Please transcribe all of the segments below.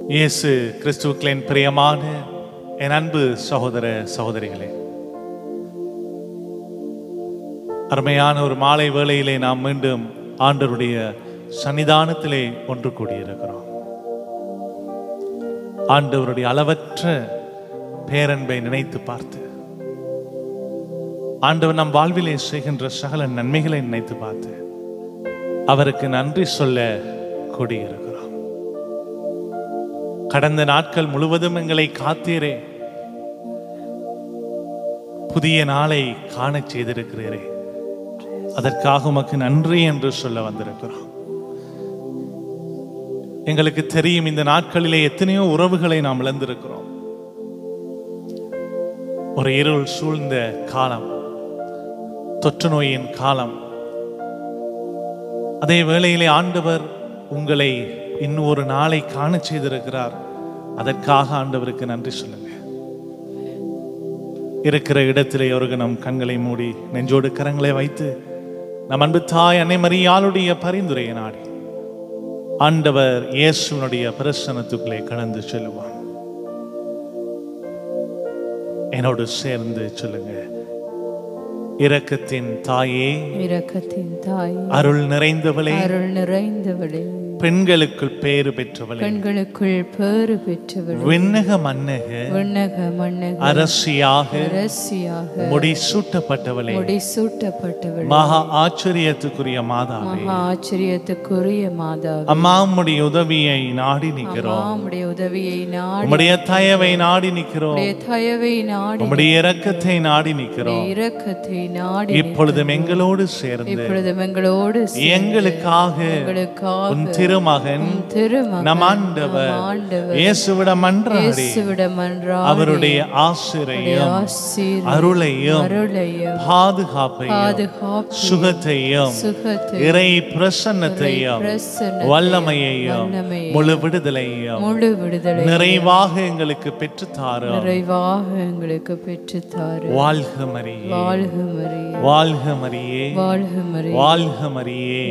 இயேசு கிறிஸ்துவுக்களின் பிரியமான என் அன்பு சகோதர சகோதரிகளே அருமையான ஒரு மாலை வேளையிலே நாம் மீண்டும் ஆண்டவருடைய சன்னிதானத்திலே ஒன்று கூடியிருக்கிறோம் ஆண்டவருடைய அளவற்ற பேரன்பை நினைத்து பார்த்து ஆண்டவர் நம் வாழ்விலே செய்கின்ற சகல நன்மைகளை நினைத்து பார்த்து அவருக்கு நன்றி சொல்ல கூடியிருக்கிறோம் கடந்த நாட்கள் முழுவதும் எங்களை காத்தீரே புதிய நாளை காணச் செய்திருக்கிறீரே அதற்காக உமக்கு நன்றி என்று சொல்ல வந்திருக்கிறோம் எங்களுக்கு தெரியும் இந்த நாட்களிலே எத்தனையோ உறவுகளை நாம் இழந்திருக்கிறோம் ஒரு இருள் சூழ்ந்த காலம் தொற்று நோயின் காலம் அதே வேளையிலே ஆண்டவர் உங்களை இன்னும் ஒரு நாளை காண செய்திருக்கிறார் அதற்காக ஆண்டவருக்கு நன்றி சொல்லுங்க இருக்கிற இடத்திலே ஒரு நம் கண்களை மூடி நெஞ்சோடு கரங்களை வைத்து நம் அன்பு தாய் அன்னை மரியாளுடைய பரிந்துரையை நாடி ஆண்டவர் இயேசுனுடைய பிரசனத்துக்குள்ளே கடந்து செல்லுவான் என்னோடு சேர்ந்து சொல்லுங்க இரக்கத்தின் தாயே இரக்கத்தின் தாய் அருள் நிறைந்தவளே அருள் நிறைந்தவளே பெண்களுக்குள் பேறு பெற்றவளே பெண்களுக்குள் பேறு பெற்றவளே விண்ணக மன்னக விண்ணக மன்னக அரசியாக அரசியாக முடிசூட்டப்பட்டவளே முடிசூட்டப்பட்டவளே மகா ஆச்சரியத்துக்குரிய மாதாவே மகா ஆச்சரியத்துக்குரிய மாதா அம்மா உம்முடைய உதவியை நாடி நிற்கிறோம் உம்முடைய உதவியை நாடி உம்முடைய தயவை நாடி நிற்கிறோம் உம்முடைய தயவை நாடி உம்முடைய இரக்கத்தை நாடி நிற்கிறோம் இரக்கத்தை நாடி இப்பொழுதும் எங்களோடு சேர்ந்து இப்பொழுதும் எங்களோடு சேர்ந்து எங்களுக்காக எங்களுக்காக உன் திருமகன் திருமகன் நம் ஆண்டவர் ஆண்டவர் இயேசுவிடம் மன்றாடி இயேசுவிடம் மன்றாடி அவருடைய ஆசிரியம் ஆசீர் அருளையும் அருளையும் பாதுகாப்பையும் பாதுகாப்பு சுகத்தையும் சுகத்தை இறை பிரசன்னத்தையும் பிரசன்ன வல்லமையையும் வல்லமையையும், முழு விடுதலையும் முழு விடுதலை நிறைவாக எங்களுக்கு பெற்றுத்தாரும் நிறைவாக எங்களுக்கு பெற்றுத்தாரு வாழ்க மரியே வாழ்க மரியே வாழ்க மரியே வாழ்க மரியே வாழ்க மரியே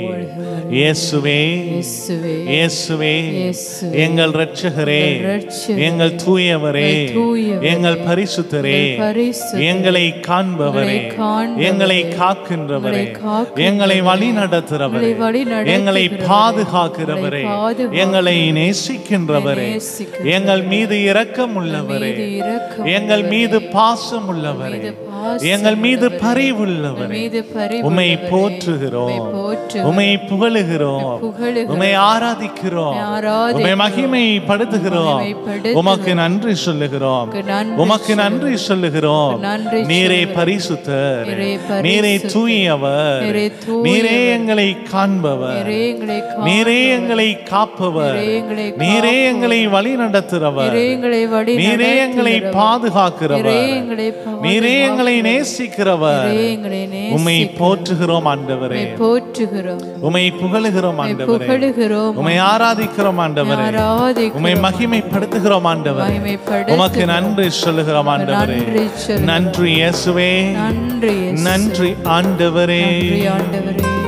இயேசுவே இயேசுவே இயேசுவே இயேசுவே, எங்கள் இரட்சகரே இரட்சகரே, எங்கள் தூயவரே தூயவரே, எங்கள் பரிசுத்தரே பரிசுத்தரே, எங்களை காண்பவரே எங்களை காண்பவரே, எங்களை காக்கின்றவரே எங்களை காக்கின்றவரே, எங்களை வழி நடத்துறவரே எங்களை வழிநடத்துகிறவரே, எங்களை பாதுகாக்கிறவரே எங்களை பாதுகாக்கிறவரே, எங்களை நேசிக்கின்றவரே நேசிக்கிறவரே, எங்கள் மீது இரக்கம் உள்ளவரே மீது இரக்கம் எங்கள் மீது பாசம் உள்ளவரே மீது பாசம் எங்கள் மீது உள்ளவரே, பரிவுள்ளவரே மீது பரிவு உமை உள்ளவரே, போற்றுகிறோம் உம்மை போற்றுகிறோம், உமை புகழுகிறோம் புகழுகிறோம், உமை ஆராதிக்கிறோம் உம்மை ஆராதிக்கிறோம், உமை மகிமைப்படுத்துகிறோம் மகிமைப்படுத்துகிறோம், உமக்கு நன்றி சொல்லுகிறோம் உமக்கு நன்றி உமக்கு நன்றி சொல்லுகிறோம் நன்றி நீரே சொல்லுகிறோம். பரிசுத்தர் நீரே நீரே பரிசுத்தர். தூயவர் நீரே தூயவர். நீரே எங்களை காண்பவர் நீரே எங்களை கா- நீரே எங்களை காப்பவர் நீரே எங்களை நீரே எங்களை வழி நடத்துறவர் நீரே எங்களை வழி நீரே எங்களை நடத்துகிறவர். பாதுகாக்கிறவர் நீரே எங்களை பாதுகாக்கிறவர். நீரே எங்களை நேசிக்கிறவர் நீரே எங்களை உம்மை நேசிக்கிறவர். போற்றுகிறோம் ஆண்டவரே உம்மை போற்றுகிறோம் உம்மை புகழுகிறோம் உம்மை ஆண்டவரே புகழுகிறோம் உம்மை ஆராதிக்கிறோம் ஆண்டவரே ஆராதிக்கிறோம். உம்மை மகிமைப்படுத்துகிறோம் ஆண்டவரே மகிமைப்படுத்துகிறோம். உமக்கு நன்றி சொல்லுகிறோம் ஆண்டவரே நன்றி சொல்லுகிறோம். நன்றி இயேசுவே நன்றி இயேசு. நன்றி ஆண்டவரே நன்றி ஆண்டவரே நன்றி அப்பா.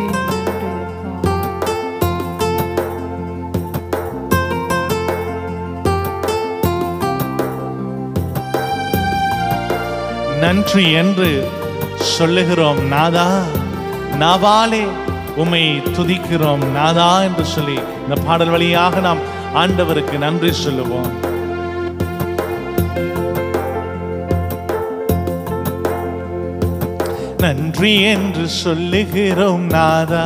நன்றி என்று சொல்லுகிறோம் நாதா நாவாலே உம்மை துதிக்கிறோம் நாதா என்று சொல்லி இந்த பாடல் வழியாக நாம் ஆண்டவருக்கு நன்றி சொல்லுவோம் நன்றி என்று சொல்லுகிறோம் நாதா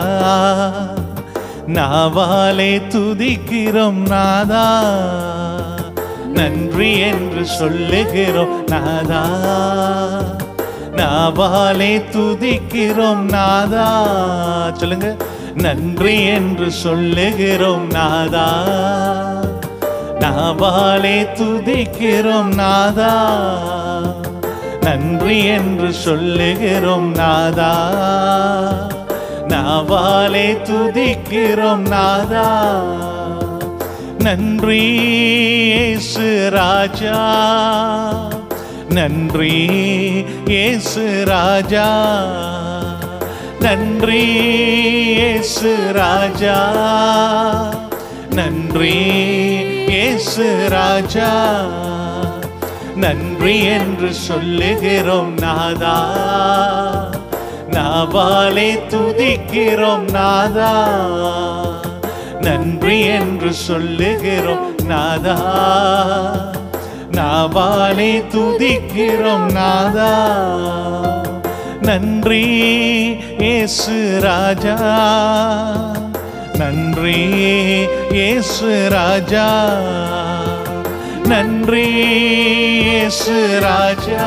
நாவாலே துதிக்கிறோம் நாதா நன்றி என்று சொல்லுகிறோம் நாதா நாவாலே துதிக்கிறோம் நாதா சொல்லுங்க நன்றி என்று சொல்லுகிறோம் நாதா நாவாலே துதிக்கிறோம் நாதா நன்றி என்று சொல்லுகிறோம் நாதா நாவாலே துதிக்கிறோம் நாதா நன்றி இயேசு ராஜா நன்றி இயேசு ராஜா நன்றி இயேசு ராஜா நன்றி இயேசு இயேசு ராஜா நன்றி என்று சொல்லுகிறோம் நாதா நாவாலே துதிக்கிறோம் நாதா நன்றி என்று சொல்லுகிறோம் நாதா நாவாலே துதிக்கிறோம் நாதா நன்றி இயேசு ராஜா நன்றி இயேசு ராஜா நன்றி இயேசு ராஜா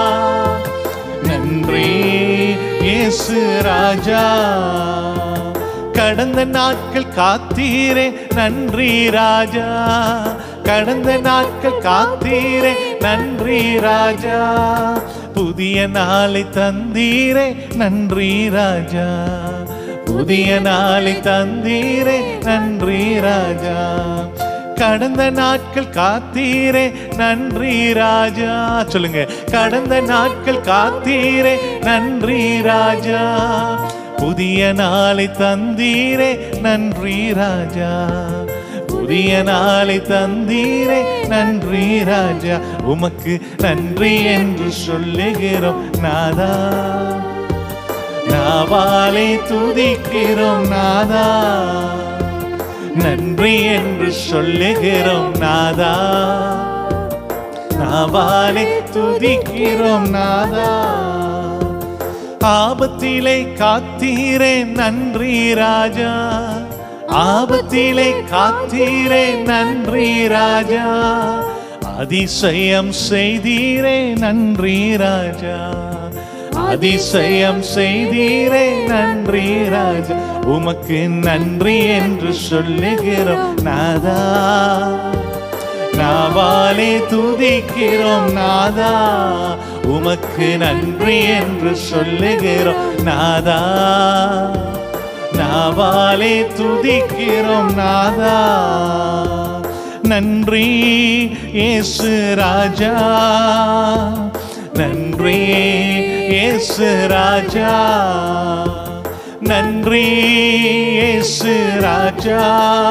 நன்றி இயேசு ராஜா கடந்த நாட்கள் காத்தீரே நன்றி ராஜா கடந்த நாட்கள் காத்தீரே நன்றி ராஜா புதிய நாளை தந்தீரே நன்றி ராஜா புதிய நாளை தந்தீரே நன்றி ராஜா கடந்த நாட்கள் காத்தீரே நன்றி ராஜா சொல்லுங்க கடந்த நாட்கள் காத்தீரே நன்றி ராஜா புதிய நாளை தந்தீரே நன்றி ராஜா புதிய நாளை தந்தீரே நன்றி ராஜா உமக்கு நன்றி என்று சொல்லுகிறோம் நாதா நாவாலே துதிக்கிறோம் நாதா நன்றி என்று சொல்லுகிறோம் நாதா நாவாலே துதிக்கிறோம் நாதா ஆபத்திலே காத்தீரே நன்றி ராஜா ஆபத்திலே காத்தீரே நன்றி ராஜா அதிசயம் செய்தீரே நன்றி ராஜா அதிசயம் செய்தீரே நன்றி ராஜா உமக்கு நன்றி என்று சொல்லுகிறோம் நாதா நாவாலே துதிக்கிறோம் நாதா உமக்கு நன்றி என்று சொல்லுகிறோம் நாதா நாவாலே துதிக்கிறோம் நாதா நன்றி இயேசு ராஜா நன்றி இயேசு ராஜா நன்றி இயேசு ராஜா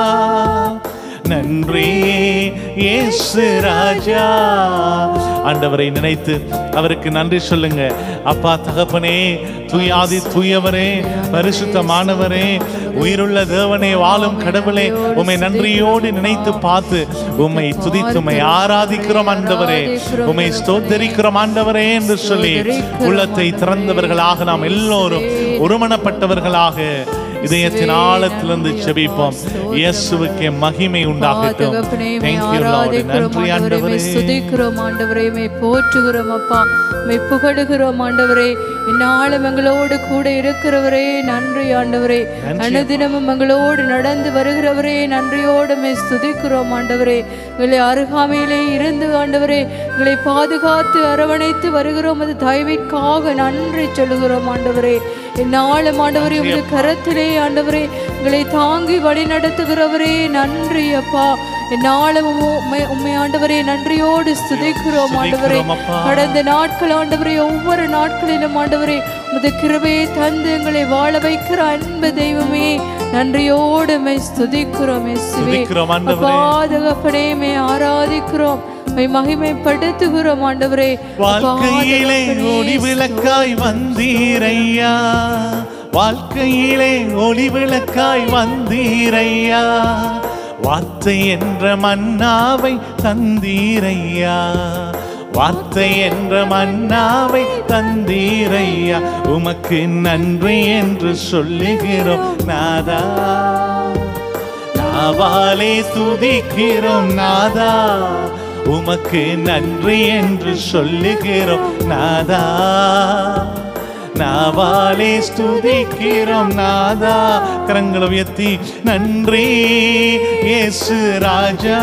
நன்றி இயேசு ராஜா ஆண்டவரை நினைத்து அவருக்கு நன்றி சொல்லுங்க அப்பா தகப்பனே தூயாதி தூயவரே பரிசுத்தமானவரே உயிருள்ள தேவனே வாழும் கடவுளே உம்மை நன்றியோடு நினைத்து பார்த்து உம்மை துதித்து உம்மை ஆராதிக்கிறோம் ஆண்டவரே உம்மை ஸ்தோத்தரிக்கிறோம் ஆண்டவரே என்று சொல்லி உள்ளத்தை திறந்தவர்களாக நாம் எல்லோரும் ஒருமனப்பட்டவர்களாக இதயத்தின் ஆழத்திலிருந்து செபிப்போம் இயேசுவுக்கே மகிமை உண்டாகட்டும் தகப்பனே மே Thank you, Lord. ஆராதிக்கிறோம் நன்றி ஆண்டவரே மே ஆண்டவரே சுதிக்கிறோம் ஆண்டவரே மே போற்றுகிறோம் அப்பா மே புகழுகிறோம் ஆண்டவரே இந்நாளும் எங்களோடு கூட இருக்கிறவரே நன்றி ஆண்டவரே நன்றி அனுதினமும் எங்களோடு நடந்து வருகிறவரே நன்றியோடு மே ஸ்துதிக்கிறோம் ஆண்டவரே எங்களை அருகாமையிலே இருந்து ஆண்டவரே எங்களை பாதுகாத்து அரவணைத்து வருகிறோம் அது தயவிற்காக நன்றி சொல்லுகிறோம் ஆண்டவரே இந்நாளும் ஆண்டவரே உங்கள் கரத்திலே ஆண்டவரே எங்களை தாங்கி வழி நடத்துகிறவரே நன்றி அப்பா என்னாலும் உம்மை உம்மை ஆண்டவரே நன்றியோடு ஸ்துதிக்கிறோம் ஆண்டவரே ஸ்துதிக்கிறோம் அப்பா. கடந்த நாட்கள் ஆண்டவரே ஒவ்வொரு நாட்களிலும் ஆண்டவரே உமது கிருபையை தந்து எங்களை வாழ வைக்கிற அன்பு தெய்வமே நன்றியோடு மை ஸ்துதிக்கிறோம் இயேசுவே துதிக்கிறோம் ஆண்டவரே அப்பா தகப்பனே மை ஆராதிக்கிறோம் மை மகிமைப்படுத்துகிறோம் ஆண்டவரே அப்பா, வாழ்க்கையிலே தகப்பனே, ஒளி விளக்காய் வந்தீரையா வாழ்க்கையிலே ஒளி விளக்காய் வந்தீரையா வார்த்தை என்ற மன்னாவை தந்தீரையா வார்த்தை என்ற மன்னாவை தந்தீரையா உமக்கு நன்றி என்று சொல்லுகிறோம் நாதா நாவாலே துதிக்கிறோம் நாதா உமக்கு நன்றி என்று சொல்லுகிறோம் நாதா நாவாலே ஸ்துதிக்கிறோம் நாதா கரங்களை உயர்த்தி நன்றி இயேசு ராஜா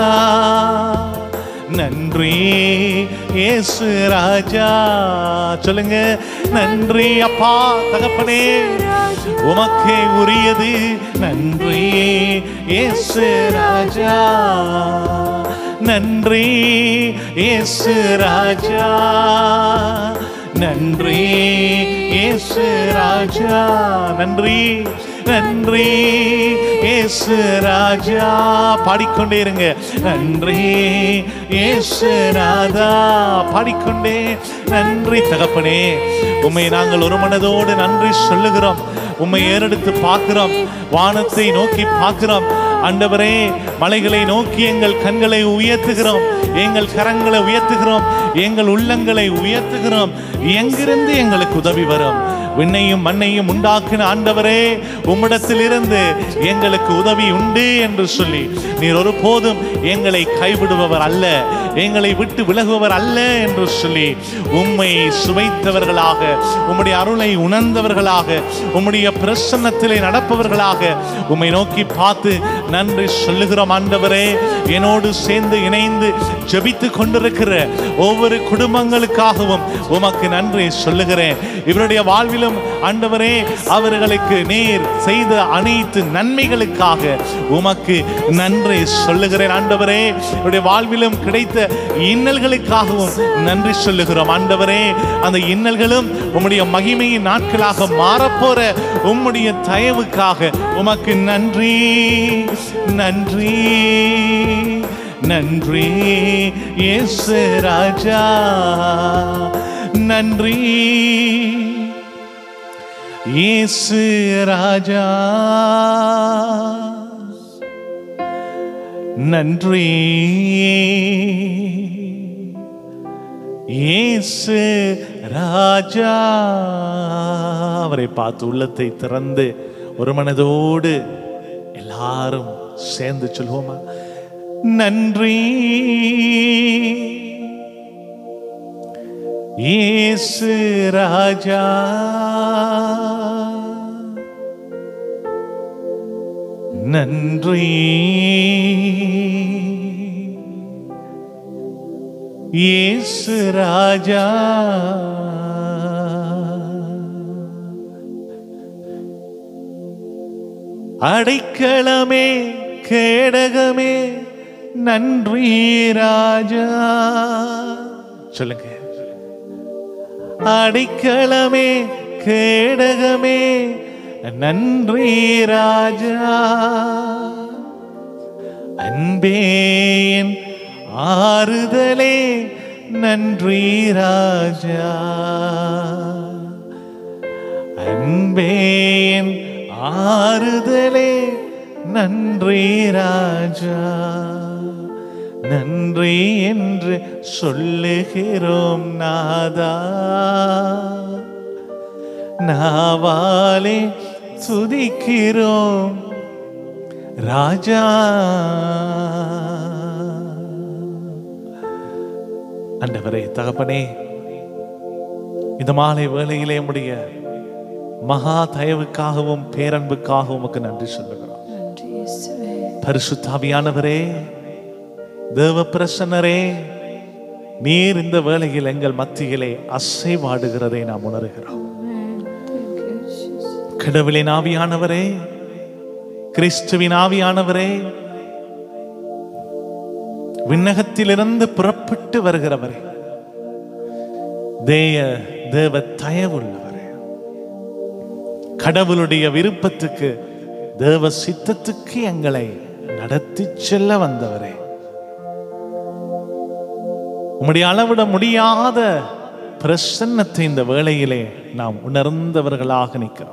நன்றி இயேசு ராஜா சொல்லுங்க நன்றி அப்பா தகப்பனே உமக்கே உரியது நன்றி இயேசு ராஜா நன்றி இயேசு ராஜா நன்றி இயேசு ராஜா நன்றி நன்றி இயேசு ராஜா பாடிக்கொண்டே இருங்க நன்றி இயேசு நாதா பாடிக்கொண்டே நன்றி தகப்பனே உம்மை நாங்கள் ஒரு மனதோடு நன்றி சொல்லுகிறோம் உம்மை ஏறெடுத்து பார்க்கிறோம் வானத்தை நோக்கி பார்க்கிறோம் ஆண்டவரே மலைகளை நோக்கி எங்கள் கண்களை உயர்த்துகிறோம் எங்கள் கரங்களை உயர்த்துகிறோம் எங்கள் உள்ளங்களை உயர்த்துகிறோம் எங்கிருந்து எங்களுக்கு உதவி வரும் விண்ணையும் மண்ணையும் உண்டாக்கின ஆண்டவரே உம்மிடத்தில் இருந்து எங்களுக்கு உதவி உண்டு என்று சொல்லி நீர் ஒருபோதும் எங்களை கைவிடுபவர் அல்ல எங்களை விட்டு விலகுபவர் அல்ல என்று சொல்லி உம்மை சுவைத்தவர்களாக உம்முடைய அருளை உணர்ந்தவர்களாக உம்முடைய பிரசன்னத்திலே நடப்பவர்களாக உம்மை நோக்கி பார்த்து நன்றி சொல்லுகிறோம் ஆண்டவரே என்னோடு சேர்ந்து இணைந்து ஜெபித்து கொண்டிருக்கிற ஒவ்வொரு குடும்பங்களுக்காகவும் உமக்கு நன்றி சொல்லுகிறேன் இவருடைய வாழ்விலும் ஆண்டவரே அவர்களுக்கு நீர் செய்த அனைத்து நன்மைகளுக்காக உமக்கு நன்றி சொல்லுகிறேன் ஆண்டவரே இவருடைய வாழ்விலும் கிடைத்த இன்னல்களுக்காகவும் நன்றி சொல்லுகிறோம் ஆண்டவரே அந்த இன்னல்களும் உம்முடைய மகிமையின் நாட்களாக மாறப்போற உம்முடைய தயவுக்காக உமக்கு நன்றி நன்றி நன்றி இயேசு ராஜா நன்றி இயேசு ராஜா நன்றி இயேசு ராஜா அவரை பார்த்து உள்ளத்தை திறந்து ஒரு மனதோடு எல்லாரும் சேர்ந்து சொல்லுவோமா நன்றி இயேசு ராஜா நன்றி இயேசு ராஜா அடைக்கலமே கேடகமே நன்றி ராஜா சொல்லுங்க அடைக்கலமே கேடகமே நன்றி ராஜா அன்பேன் ஆறுதலே நன்றி ராஜா அன்பேன் ஆறுதலே நன்றி ராஜா நன்றி என்று சொல்லுகிறோம் நாதா நாவாலே துதிக்கிறோம் ராஜா அண்டவரே தகப்பனே இந்த மாலை வேளையிலே உடைய மகா தயவுக்காகவும் பேரன்புக்காகவும் உமக்கு நன்றி சொல்லுகிறோம் நன்றி இயேசுவே பரிசுத்தாவியானவரே தேவ பிரசன்னரே நீர் இந்த வேளையில் எங்கள் மத்தியிலே அசைவாடுகிறதை நாம் உணர்கிறோம் Thank you, Jesus. கடவுளின் ஆவியானவரே கிறிஸ்துவின் ஆவியானவரே விண்ணகத்திலிருந்து புறப்பட்டு வருகிறவரே தேய தேவ தயவுள்ளவரே கடவுளுடைய விருப்பத்துக்கு தேவ சித்தத்துக்கு எங்களை நடத்தி செல்ல வந்தவரே உம்முடைய அளவிட முடியாத பிரசன்னத்தை இந்த வேளையிலே நாம் உணர்ந்தவர்களாக நிற்கிறோம்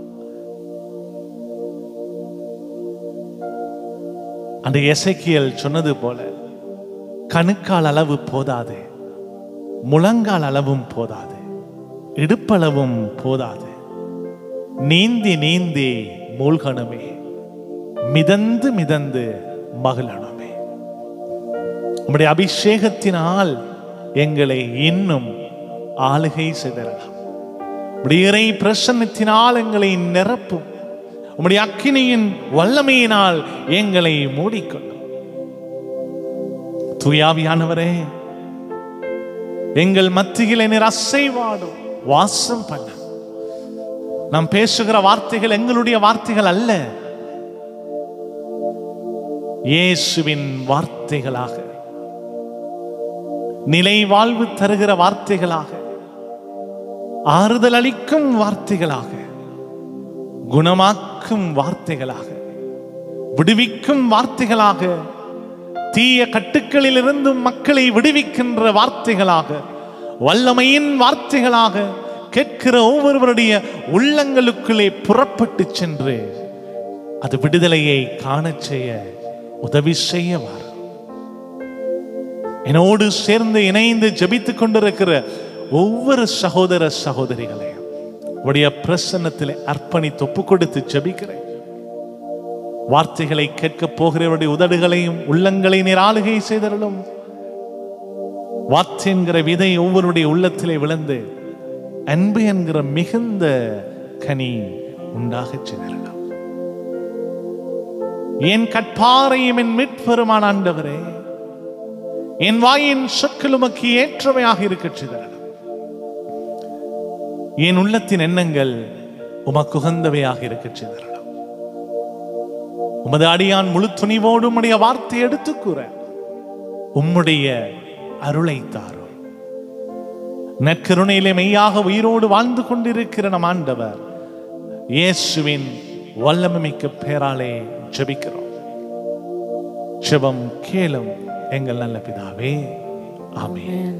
அந்த எசைக்கியல் சொன்னது போல கணுக்கால் அளவு போதாது முழங்கால் அளவும் போதாது இடுப்பளவும் போதாது நீந்தி நீந்தி மூழ்கணுமே மிதந்து மிதந்து மகிழணுமே உம்முடைய அபிஷேகத்தினால் எங்களை இன்னும் ஆளுகை செய்தரலாம் உம்முடைய இறை பிரசன்னத்தினால் எங்களை நிரப்பும் உம்முடைய அக்கினியின் வல்லமையினால் எங்களை மூடிக்கொள்ளும் தூயாவியானவரே எங்கள் மத்தியில் நீர் அசைவாடும் வாசம் பண்ண நாம் பேசுகிற வார்த்தைகள் எங்களுடைய வார்த்தைகள் அல்ல இயேசுவின் வார்த்தைகளாக நிலை வாழ்வு தருகிற வார்த்தைகளாக ஆறுதல் அளிக்கும் வார்த்தைகளாக குணமாக்கும் வார்த்தைகளாக விடுவிக்கும் வார்த்தைகளாக தீய கட்டுக்களிலிருந்தும் மக்களை விடுவிக்கின்ற வார்த்தைகளாக வல்லமையின் வார்த்தைகளாக கேட்கிற ஒவ்வொருவருடைய உள்ளங்களுக்குள்ளே புறப்பட்டு சென்று அது விடுதலையை காணச் செய்ய உதவி செய்யவார் என்னோடு சேர்ந்து இணைந்து ஜெபித்துக் கொண்டிருக்கிற ஒவ்வொரு சகோதர சகோதரிகளையும் உடைய பிரசன்னத்தில் அர்ப்பணித்து ஒப்பு கொடுத்து ஜெபிக்கிறேன் வார்த்தைகளை கேட்கப் போகிறவருடைய உதடுகளையும் உள்ளங்களை நீர் ஆளுகை செய்தருளும் வார்த்தை என்கிற விதை ஒவ்வொருடைய உள்ளத்திலே விழுந்து அன்பு என்கிற மிகுந்த கனி உண்டாகச் செய்தருளும் என் கற்பாரையும் என் மீட்பெருமான ஆண்டவரே என் வாயின் சொற்கள் உமக்கு ஏற்றவையாக இருக்கச் செய்தருளும் என் உள்ளத்தின் எண்ணங்கள் உமக்கு உகந்தவையாக இருக்கச் செய்தருளும் உமது அடியான் முழு துணிவோடு உம்முடைய வார்த்தை எடுத்துக் கூற உம்முடைய அருளை தாரும் நற்கருணையிலே மெய்யாக உயிரோடு வாழ்ந்து கொண்டிருக்கிற நம் ஆண்டவர் இயேசுவின் வல்லமைமிக்க பேராலே ஜெபிக்கிறோம் ஜெபம் கேளும் எங்கள் நல்ல பிதாவே ஆமென்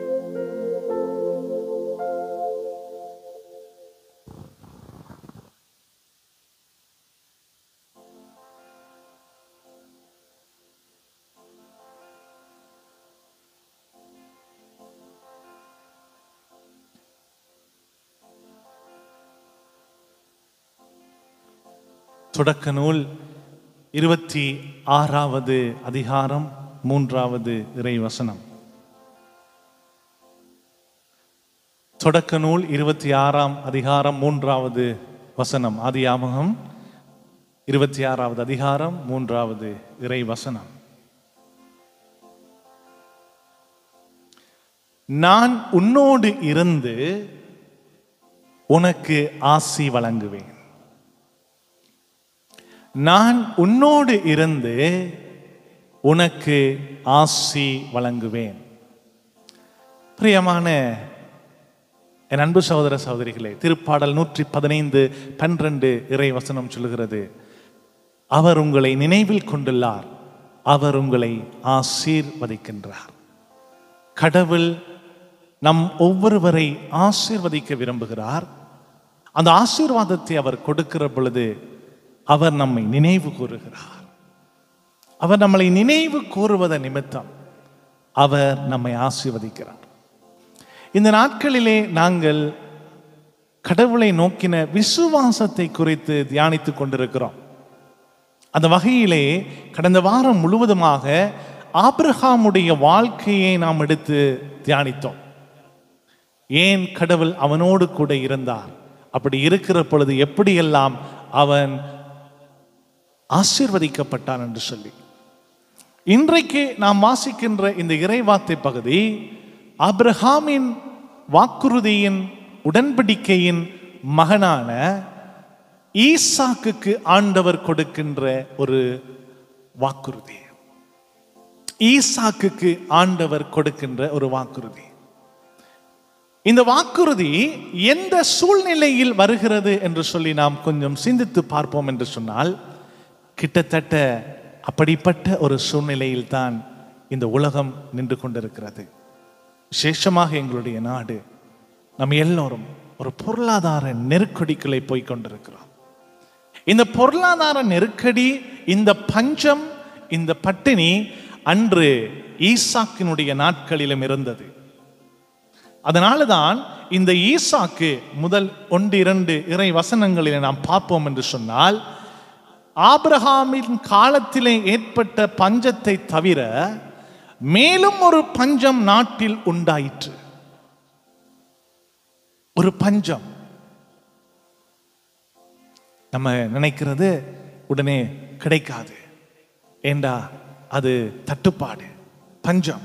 தொடக்க நூல் இருபத்தி ஆறாவது அதிகாரம் மூன்றாவது இறைவசனம் தொடக்க நூல் இருபத்தி ஆறாம் அதிகாரம் மூன்றாவது வசனம் ஆதியாமகம் இருபத்தி ஆறாவது அதிகாரம் மூன்றாவது இறை வசனம் நான் உன்னோடு இருந்து உனக்கு ஆசி வழங்குவேன் நான் உன்னோடு இருந்து உனக்கு ஆசி வழங்குவேன் பிரியமான என் அன்பு சகோதர சகோதரிகளே திருப்பாடல் நூற்றி பதினைந்து பன்னிரண்டு இறை வசனம் சொல்லுகிறது அவர் உங்களை நினைவில் கொண்டுள்ளார் அவர் உங்களை ஆசீர்வதிக்கின்றார் கடவுள் நம் ஒவ்வொருவரை ஆசீர்வதிக்க விரும்புகிறார் அந்த ஆசீர்வாதத்தை அவர் கொடுக்கிற பொழுது அவர் நம்மை நினைவு கூறுகிறார் அவர் நம்மளை நினைவு கூறுவதன் நிமித்தம் அவர் நம்மை ஆசீர்வதிக்கிறார் இந்த நாட்களிலே நாங்கள் கடவுளை நோக்கின விசுவாசத்தை குறித்து தியானித்துக் கொண்டிருக்கிறோம் அந்த வகையிலே கடந்த வாரம் முழுவதுமாக ஆபிரகாமுடைய வாழ்க்கையை நாம் எடுத்து தியானித்தோம் ஏன் கடவுள் அவனோடு கூட இருந்தார் அப்படி இருக்கிற பொழுது எப்படியெல்லாம் அவன் ஆசீர்வதிக்கப்பட்டான் என்று சொல்லி இன்றைக்கு நாம் வாசிக்கின்ற இந்த இறைவார்த்தை பகுதி ஆபிரகாமின் வாக்குறுதியின் உடன்படிக்கையின் மகனான ஈசாக்குக்கு ஆண்டவர் கொடுக்கின்ற ஒரு வாக்குறுதி ஈசாக்குக்கு ஆண்டவர் கொடுக்கின்ற ஒரு வாக்குறுதி இந்த வாக்குறுதி எந்த சூழ்நிலையில் வருகிறது என்று சொல்லி நாம் கொஞ்சம் சிந்தித்து பார்ப்போம் என்று சொன்னால் கிட்டத்தட்ட அப்படிப்பட்ட ஒரு சூழ்நிலையில் தான் இந்த உலகம் நின்று கொண்டிருக்கிறது விசேஷமாக எங்களுடைய நாடு நம்ம எல்லோரும் ஒரு பொருளாதார நெருக்கடிக்குள்ளே போய் கொண்டிருக்கிறோம் இந்த பொருளாதார நெருக்கடி இந்த பஞ்சம் இந்த பட்டினி அன்று ஈசாக்கினுடைய நாட்களிலும் இருந்தது அதனால தான் இந்த ஈசாக்கு முதல் ஒன்று இரண்டு இறை வசனங்களில் நாம் பார்ப்போம் என்று சொன்னால் ஆபிரகாமின் காலத்திலே ஏற்பட்ட பஞ்சத்தை தவிர மேலும் ஒரு பஞ்சம் நாட்டில் உண்டாயிற்று ஒரு பஞ்சம் நம்ம நினைக்கிறது உடனே கிடைக்காது ஏண்டா அது தட்டுப்பாடு பஞ்சம்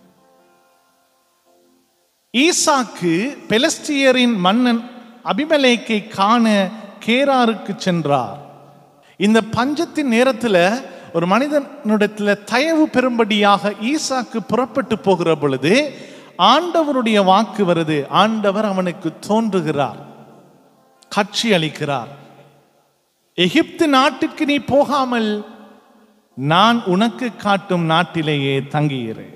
ஈசாக்கு பெலஸ்தியரின் மன்னன் அபிமலேக்கை காண கேராருக்கு சென்றார் இந்த பஞ்சத்தின் நேரத்தில் ஒரு மனிதனிடத்துல தயவு பெறும்படியாக ஈசாக்கு புறப்பட்டு போகிற பொழுது ஆண்டவருடைய வாக்கு வருது ஆண்டவர் அவனுக்கு தோன்றுகிறார் காட்சி அளிக்கிறார் எகிப்து நாட்டிற்கு நீ போகாமல் நான் உனக்கு காட்டும் நாட்டிலேயே தங்கியிரு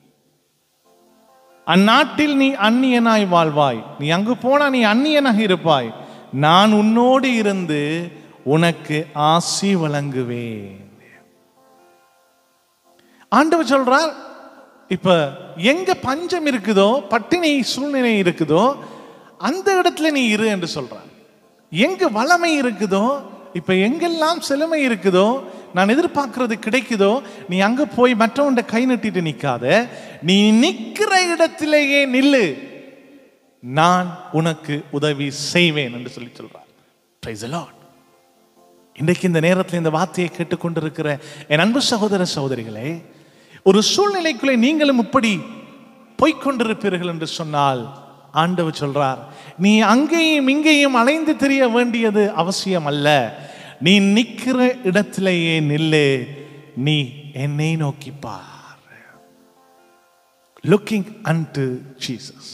அந்நாட்டில் நீ அந்நியனாய் வாழ்வாய் நீ அங்கு போனா நீ அந்நியனாக இருப்பாய் நான் உன்னோடு இருந்து உனக்கு ஆசி வழங்குவேன் ஆண்டவர் சொல்றார் இப்ப எங்க பஞ்சம் இருக்குதோ பட்டினி சூழ்நிலை இருக்குதோ அந்த இடத்துல நீ இரு என்று சொல்றார் எங்க வளமை இருக்குதோ இப்ப எங்கெல்லாம் செழுமை இருக்குதோ நான் எதிர்பார்க்கிறது கிடைக்குதோ நீ அங்க போய் மற்றவன்ட கை நட்டிட்டு நிக்காத நீ நிக்கிற இடத்திலேயே நில்லு நான் உனக்கு உதவி செய்வேன் என்று சொல்லி சொல்றார் Praise the Lord. இன்றைக்கு இந்த நேரத்தில் இந்த வார்த்தையை கேட்டுக்கொண்டிருக்கிற என் அன்பு சகோதர சகோதரிகளே ஒரு சூழ்நிலைக்குள்ளே நீங்களும் இப்படி போய்க்கொண்டிருப்பீர்கள் என்று சொன்னால் ஆண்டவர் சொல்றார் நீ அங்கேயும் இங்கேயும் அலைந்து தெரிய வேண்டியது அவசியம் அல்ல நீ நிக்கிற இடத்திலேயே நில்லு நீ என்னை நோக்கி பார் லுக்கிங் அன்டு ஜீசஸ்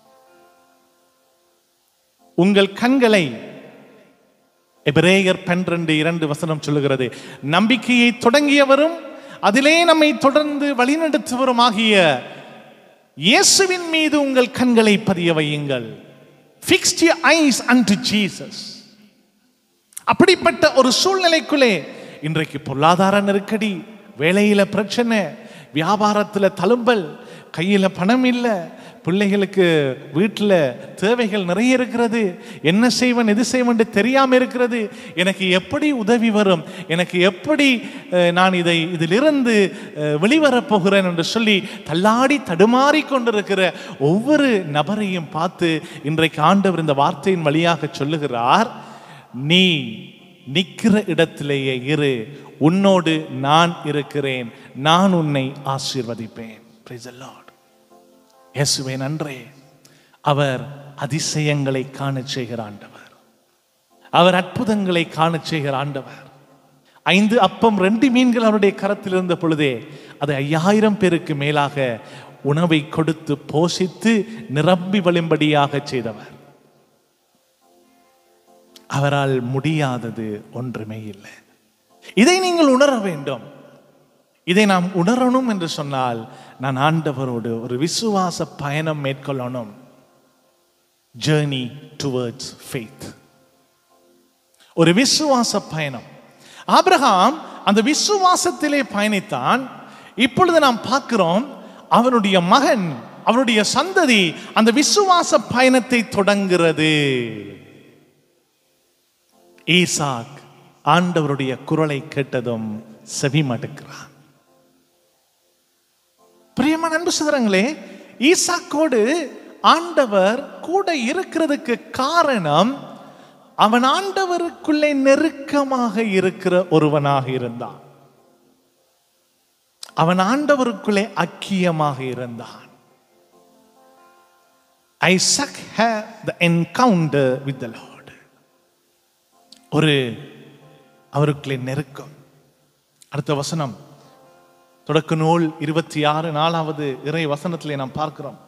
உங்கள் கண்களை எபிரேயர் பன்னிரண்டு இரண்டு வசனம் சொல்லுகிறது நம்பிக்கையை தொடங்கியவரும் அதிலே நம்மை தொடர்ந்து வழிநடத்துவரும் ஆகிய இயேசுவின் மீது உங்கள் கண்களை பதிய வையுங்கள் fixed your eyes unto Jesus அப்படிப்பட்ட ஒரு சூழ்நிலைக்குள்ளே இன்றைக்கு பொருளாதார நெருக்கடி வேலையில பிரச்சனை வியாபாரத்துல தழும்பல் கையில பணம் இல்லை பிள்ளைகளுக்கு வீட்டில் தேவைகள் நிறைய இருக்கிறது என்ன செய்வன் எது செய்வன் தெரியாம இருக்கிறது எனக்கு எப்படி உதவி வரும் எனக்கு எப்படி அஹ், நான் இதை இதிலிருந்து அஹ், வெளிவரப் போகிறேன் என்று சொல்லி தள்ளாடி தடுமாறி கொண்டிருக்கிற ஒவ்வொரு நபரையும் பார்த்து இன்றைக்கு ஆண்டவர் இந்த வார்த்தையின் வழியாக சொல்லுகிறார் நீ நிக்கிற இடத்திலேயே இரு உன்னோடு நான் இருக்கிறேன் நான் உன்னை ஆசீர்வதிப்பேன் Praise the Lord. இயேசுவே நன்றே அவர் அதிசயங்களை காணச் செய்கிற ஆண்டவர் அவர் அற்புதங்களை காணச் செய்கிற ஆண்டவர் ஐந்து அப்பம் ரெண்டு மீன்கள் அவருடைய கரத்தில் இருந்த பொழுதே அது ஐயாயிரம் பேருக்கு மேலாக உணவை கொடுத்து போஷித்து நிரம்பி வழிம்படியாக செய்தவர் அவரால் முடியாதது ஒன்றுமே இல்லை இதை நீங்கள் உணர வேண்டும் இதை நாம் உணரணும் என்று சொன்னால் நான் ஆண்டவரோடு ஒரு விசுவாச பயணம் மேற்கொள்ளணும் ஜேர்னி டுவர்ட்ஸ் ஃபெய்த் ஒரு விசுவாச பயணம் ஆபிரகாம் அந்த விசுவாசத்திலே பயணித்தான் இப்பொழுது நாம் பார்க்கிறோம் அவனுடைய மகன் அவனுடைய சந்ததி அந்த விசுவாச பயணத்தை தொடங்குகிறது ஈசாக் ஆண்டவருடைய குரலை கேட்டதும் செவி மடுக்கிறான் பிரியமான அன்பு சகோதரங்களே ஈசாக்கோடு ஆண்டவர் கூட இருக்கிறதுக்கு காரணம் அவன் ஆண்டவருக்குள்ளே நெருக்கமாக இருக்கிற ஒருவனாக இருந்தான் அவன் ஆண்டவருக்குள்ளே அக்கியமாக இருந்தான் Isaac had the encounter with the Lord ஒரு அவருக்குள்ளே நெருக்கம் அடுத்த வசனம் தொடக்க நூல் இருபத்தி ஆறு நாலாவது இறை வசனத்திலே நாம் பார்க்கிறோம்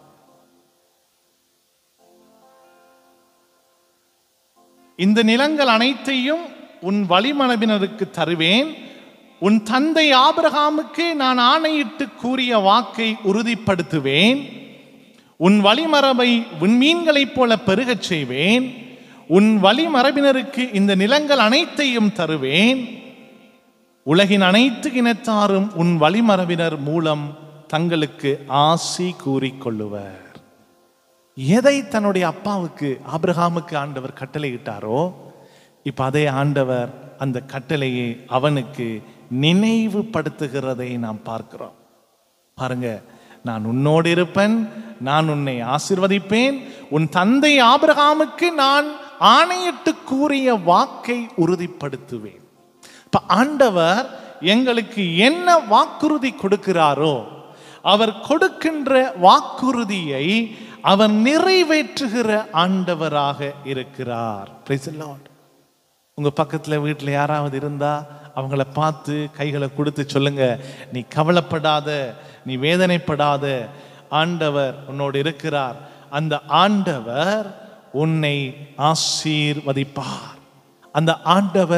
இந்த நிலங்கள் அனைத்தையும் உன் வழிமரபினருக்கு தருவேன் உன் தந்தை ஆபிரகாமுக்கு நான் ஆணையிட்டு கூறிய வாக்கை உறுதிப்படுத்துவேன் உன் வழிமரபை விண்மீன்களைப் போல பெருகச் செய்வேன் உன் வழிமரபினருக்கு இந்த நிலங்கள் அனைத்தையும் தருவேன் உலகின் அனைத்து இனத்தாரும் உன் வழிமரபினர் மூலம் தங்களுக்கு ஆசி கூறிக்கொள்ளுவர் எதை தன்னுடைய அப்பாவுக்கு ஆபிரகாமுக்கு ஆண்டவர் கட்டளையிட்டாரோ இப்ப அதே ஆண்டவர் அந்த கட்டளையை அவனுக்கு நினைவுபடுத்துகிறதை நாம் பார்க்கிறோம் பாருங்க நான் உன்னோடு இருப்பேன் நான் உன்னை ஆசிர்வதிப்பேன் உன் தந்தை ஆபிரகாமுக்கு நான் ஆணையிட்டு கூறிய வாக்கை உறுதிப்படுத்துவேன் இப்ப ஆண்டவர் எங்களுக்கு என்ன வாக்குறுதி கொடுக்கிறாரோ அவர் கொடுக்கின்ற வாக்குறுதியை அவர் நிறைவேற்றுகிற ஆண்டவராக இருக்கிறார் Praise the Lord. உங்க பக்கத்துல வீட்டில் யாராவது இருந்தா அவங்கள பார்த்து கைகளை கொடுத்து சொல்லுங்க நீ கவலைப்படாத நீ வேதனைப்படாத ஆண்டவர் உன்னோடு இருக்கிறார் அந்த ஆண்டவர் உன்னை ஆசீர்வதிப்பார் அந்த ஆண்டவர்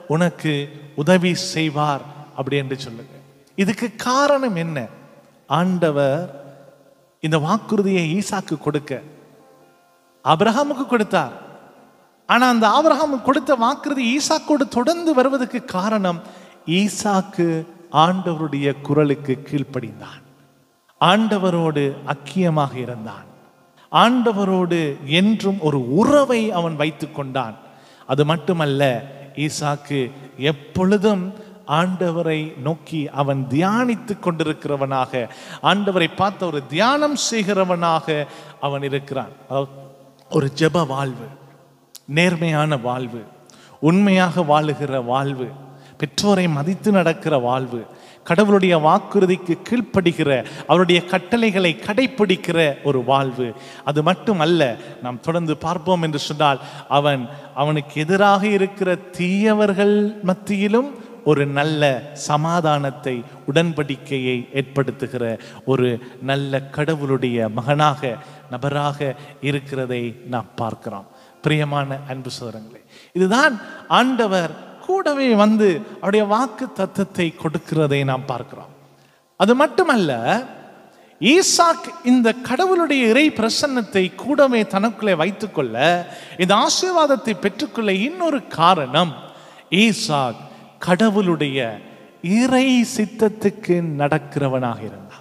உனக்கு உதவி செய்வார் அப்படி என்று சொல்லுங்க இதுக்கு காரணம் என்ன ஆண்டவர் இந்த வாக்குறுதியை ஈசாக்கு கொடுக்க ஆபிரகாமுக்கு கொடுத்தார் ஆனா அந்த ஆபிரகாம் கொடுத்த வாக்குறுதி ஈசாக்கோடு தொடர்ந்து வருவதற்கு காரணம் ஈசாக்கு ஆண்டவருடைய குரலுக்கு கீழ்ப்படிந்தான் ஆண்டவரோடு அக்கியமாக இருந்தான் ஆண்டவரோடு என்றும் ஒரு உறவை அவன் வைத்துக் கொண்டான் அது மட்டுமல்ல ஈசாக்கு எப்பொழுதும் ஆண்டவரை நோக்கி அவன் தியானித்துக் கொண்டிருக்கிறவனாக ஆண்டவரை பார்த்து ஒரு தியானம் செய்கிறவனாக அவன் இருக்கிறான் அதாவது ஒரு ஜெப வாழ்வு நேர்மையான வாழ்வு உண்மையாக வாழுகிற வாழ்வு பெற்றோரை மதித்து நடக்கிற வாழ்வு கடவுளுடைய வாக்குறுதிக்கு கீழ்ப்படுகிற அவருடைய கட்டளைகளை கடைப்பிடிக்கிற ஒரு வாழ்வு அது மட்டுமல்ல நாம் தொடர்ந்து பார்ப்போம் என்று சொன்னால் அவன் அவனுக்கு எதிராக இருக்கிற தீயவர்கள் மத்தியிலும் ஒரு நல்ல சமாதானத்தை உடன்படிக்கையை ஏற்படுத்துகிற ஒரு நல்ல கடவுளுடைய மகனாக நபராக இருக்கிறதை நாம் பார்க்கிறோம் பிரியமான அன்பு சோதரங்களே இதுதான் ஆண்டவர் கூடவே வந்து அவருடைய வாக்கு தத்தத்தை கொடுக்கிறதை நாம் பார்க்கிறோம் அது மட்டுமல்ல ஈசாக் இந்த கடவுளுடைய இறை பிரசன்னத்தை கூடவே தனக்குள்ளே வைத்துக்கொள்ள இந்த ஆசீர்வாதத்தை பெற்றுக்கொள்ள இன்னொரு காரணம் ஈசாக் கடவுளுடைய இறை சித்தத்துக்கு நடக்கிறவனாக இருந்தான்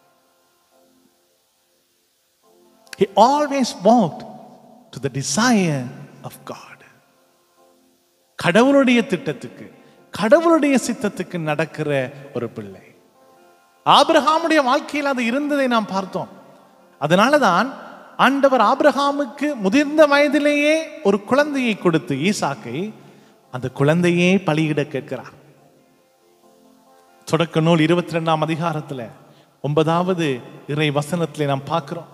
He always walked to the desire of God. கடவுளுடைய திட்டத்துக்கு கடவுளுடைய சித்தத்துக்கு நடக்கிற ஒரு பிள்ளை ஆபிரகாமுடைய வாழ்க்கையில் அது இருந்ததை நாம் பார்த்தோம் அதனால தான் ஆண்டவர் ஆபிரகாமுக்கு முதிர்ந்த வயதிலேயே ஒரு குழந்தையை கொடுத்து ஈசாக்கை அந்த குழந்தையே பலியிட கேட்கிறார் தொடக்க நூல் இருபத்தி ரெண்டாம் அதிகாரத்துல ஒன்பதாவது இறை வசனத்திலே நாம் பார்க்கிறோம்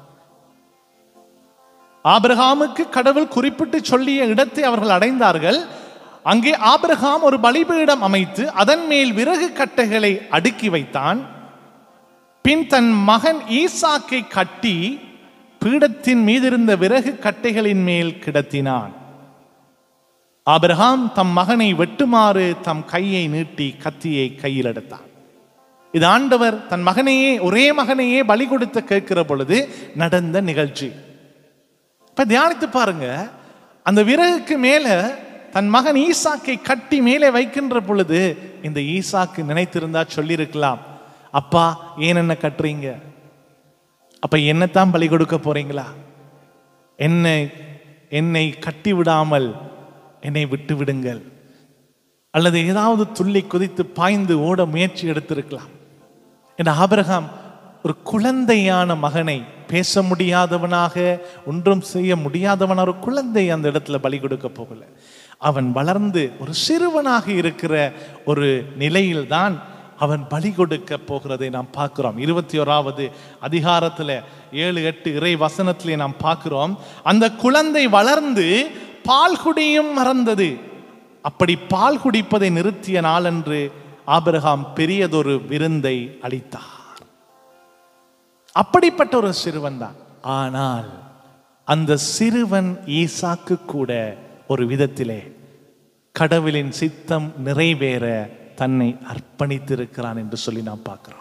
ஆபிரகாமுக்கு கடவுள் குறிப்பிட்டு சொல்லிய இடத்தை அவர்கள் அடைந்தார்கள் அங்கே ஆபிரகாம் ஒரு பலிபீடம் அமைத்து அதன் மேல் விறகு கட்டைகளை அடுக்கி வைத்தான் பின் தன் மகன் ஈசாக்கை கட்டி பீடத்தின் மீதிருந்த விறகு கட்டைகளின் மேல் கிடத்தினான் ஆபிரகாம் தம் மகனை வெட்டுமாறு தம் கையை நீட்டி கத்தியை கையில் எடுத்தான் இது ஆண்டவர் தன் மகனையே ஒரே மகனையே பலி கொடுத்து கேட்கிற பொழுது நடந்த நிகழ்ச்சி இப்ப தியானித்து பாருங்க அந்த விறகுக்கு மேல தன் மகன் ஈசாக்கை கட்டி மேலே வைக்கின்ற பொழுது இந்த ஈசாக்கு நினைத்திருந்தா சொல்லியிருக்கலாம் அப்பா ஏன் என்ன கட்டுறீங்க அப்ப என்னத்தான் பலி கொடுக்க போறீங்களா என்னை என்னை கட்டி விடாமல் என்னை விட்டு விடுங்கள் அல்லது ஏதாவது துள்ளி குதித்து பாய்ந்து ஓட முயற்சி எடுத்திருக்கலாம் என்ற ஆபிரகாம் ஒரு குழந்தையான மகனை பேச முடியாதவனாக ஒன்றும் செய்ய முடியாதவன ஒரு குழந்தை அந்த இடத்துல பலி கொடுக்க போகல அவன் வளர்ந்து ஒரு சிறுவனாக இருக்கிற ஒரு நிலையில்தான் அவன் பலி கொடுக்க போகிறதை நாம் பார்க்கிறோம் இருபத்தி ஓராவது அதிகாரத்துல ஏழு எட்டு இறை வசனத்திலே நாம் பார்க்கிறோம் அந்த குழந்தை வளர்ந்து பால் குடியும் மறந்தது அப்படி பால் குடிப்பதை நிறுத்திய நாளன்று ஆபிரகாம் பெரியதொரு விருந்தை அளித்தார் அப்படிப்பட்ட ஒரு சிறுவன் தான் ஆனால் அந்த சிறுவன் ஈசாக்கு கூட ஒரு விதத்திலே கடவுளின் சித்தம் நிறைவேற தன்னை அர்ப்பணித்திருக்கிறான் என்று சொல்லி நாம் பார்க்கிறோம்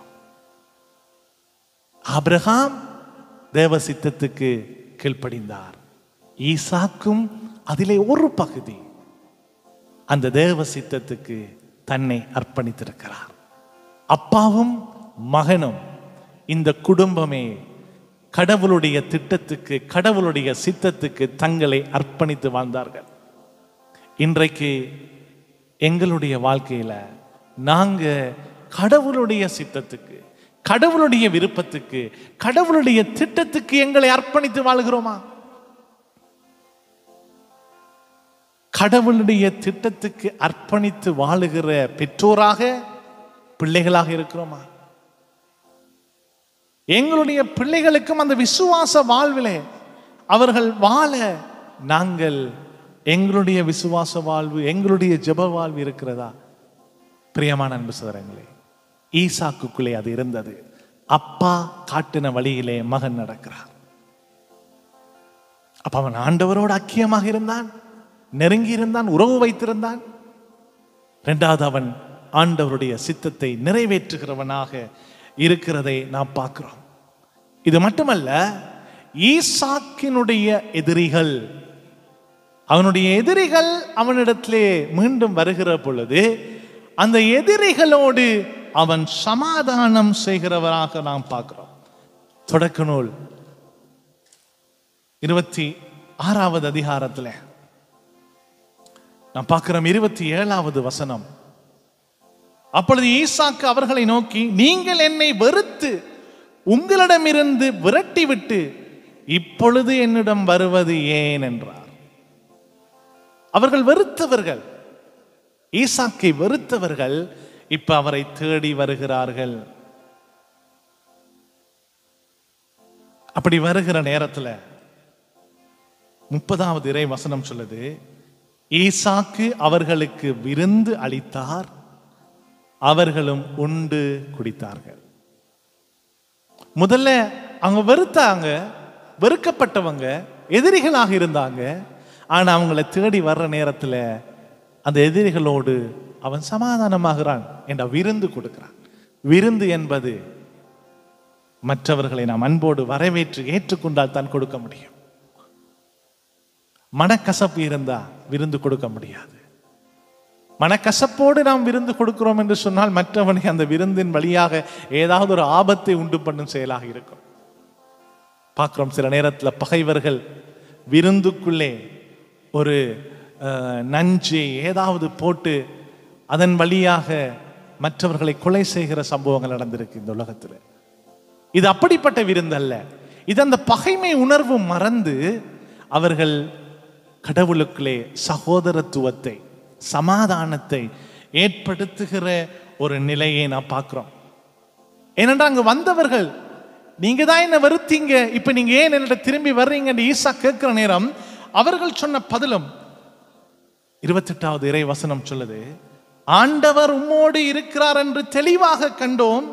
ஆபிரகாம் தேவ சித்தத்துக்கு கீழ்ப்படிந்தார் ஈசாக்கும் அதிலே ஒரு பகுதி அந்த தேவ சித்தத்துக்கு தன்னை அர்ப்பணித்திருக்கிறார் அப்பாவும் மகனும் இந்த குடும்பமே கடவுளுடைய திட்டத்துக்கு கடவுளுடைய சித்தத்துக்கு தங்களை அர்ப்பணித்து வாழ்ந்தார்கள் இன்றைக்கு எங்களுடைய வாழ்க்கையில நாங்க கடவுளுடைய சித்தத்துக்கு கடவுளுடைய விருப்பத்துக்கு கடவுளுடைய திட்டத்துக்கு எங்களை அர்ப்பணித்து வாழ்கிறோமா கடவுளுடைய திட்டத்துக்கு அர்ப்பணித்து வாழுகிற பெற்றோராக பிள்ளைகளாக இருக்கிறோமா எங்களுடைய பிள்ளைகளுக்கும் அந்த விசுவாச வாழ்விலே அவர்கள் வாழ நாங்கள் எங்களுடைய விசுவாச வாழ்வு எங்களுடைய ஜெப வாழ்வு இருக்கிறதா பிரியமான அன்பு சதரங்களே ஈசாக்குக்குள்ளே அது இருந்தது அப்பா காட்டின வழியிலே மகன் நடக்கிறார் அப்ப அவன் ஆண்டவரோடு அக்கியமாக இருந்தான் நெருங்கி இருந்தான் உறவு வைத்திருந்தான் ரெண்டாவது அவன் ஆண்டவருடைய சித்தத்தை நிறைவேற்றுகிறவனாக இருக்கிறதை நாம் பார்க்கிறோம் இது மட்டுமல்ல ஈசாக்கினுடைய எதிரிகள் அவனுடைய எதிரிகள் அவனிடத்திலே மீண்டும் வருகிற பொழுது அந்த எதிரிகளோடு அவன் சமாதானம் செய்கிறவராக நாம் பார்க்கிறோம் தொடக்க நூல் இருபத்தி ஆறாவது அதிகாரத்துல நாம் பார்க்கிறோம் இருபத்தி ஏழாவது வசனம் அப்பொழுது ஈசாக்கு அவர்களை நோக்கி நீங்கள் என்னை வெறுத்து உங்களிடமிருந்து விரட்டிவிட்டு இப்பொழுது என்னிடம் வருவது ஏன் என்றார் அவர்கள் வெறுத்தவர்கள் ஈசாக்கை வெறுத்தவர்கள் இப்ப அவரை தேடி வருகிறார்கள் அப்படி வருகிற நேரத்துல முப்பதாவது இறை வசனம் சொல்லுது ஈசாக்கு அவர்களுக்கு விருந்து அளித்தார் அவர்களும் உண்டு குடித்தார்கள் முதல்ல அவங்க வெறுத்தாங்க வெறுக்கப்பட்டவங்க எதிரிகளாக இருந்தாங்க ஆனா அவங்கள தேடி வர்ற நேரத்துல அந்த எதிரிகளோடு அவன் சமாதானமாகிறான் என்ற விருந்து கொடுக்கிறான் விருந்து என்பது மற்றவர்களை நாம் அன்போடு வரவேற்று ஏற்றுக்கொண்டால் தான் கொடுக்க முடியும் மனக்கசப்பு இருந்தா விருந்து கொடுக்க முடியாது மனக்கசப்போடு நாம் விருந்து கொடுக்கிறோம் என்று சொன்னால் மற்றவனை அந்த விருந்தின் வழியாக ஏதாவது ஒரு ஆபத்தை உண்டு பண்ணும் செயலாக இருக்கும் பார்க்கிறோம் சில நேரத்தில் பகைவர்கள் விருந்துக்குள்ளே ஒரு அஹ், நஞ்சை ஏதாவது போட்டு அதன் வழியாக மற்றவர்களை கொலை செய்கிற சம்பவங்கள் நடந்திருக்கு இந்த உலகத்தில் இது அப்படிப்பட்ட விருந்து அல்ல இது அந்த பகைமை உணர்வு மறந்து அவர்கள் கடவுளுக்குள்ளே சகோதரத்துவத்தை சமாதானத்தை ஏற்படுத்துகிற ஒரு நிலையை நான் பார்க்கிறோம் ஏனென்றால் அங்க வந்தவர்கள் நீங்க தான் என்ன வருத்தீங்க இப்ப நீங்க ஏன் என்னிட திரும்பி வர்றீங்கன்னு ஈசா கேட்கிற நேரம் அவர்கள் சொன்ன பதிலும் இருபத்தெட்டாவது இறை வசனம் சொல்லுது ஆண்டவர் உம்மோடு இருக்கிறார் என்று தெளிவாக கண்டோம்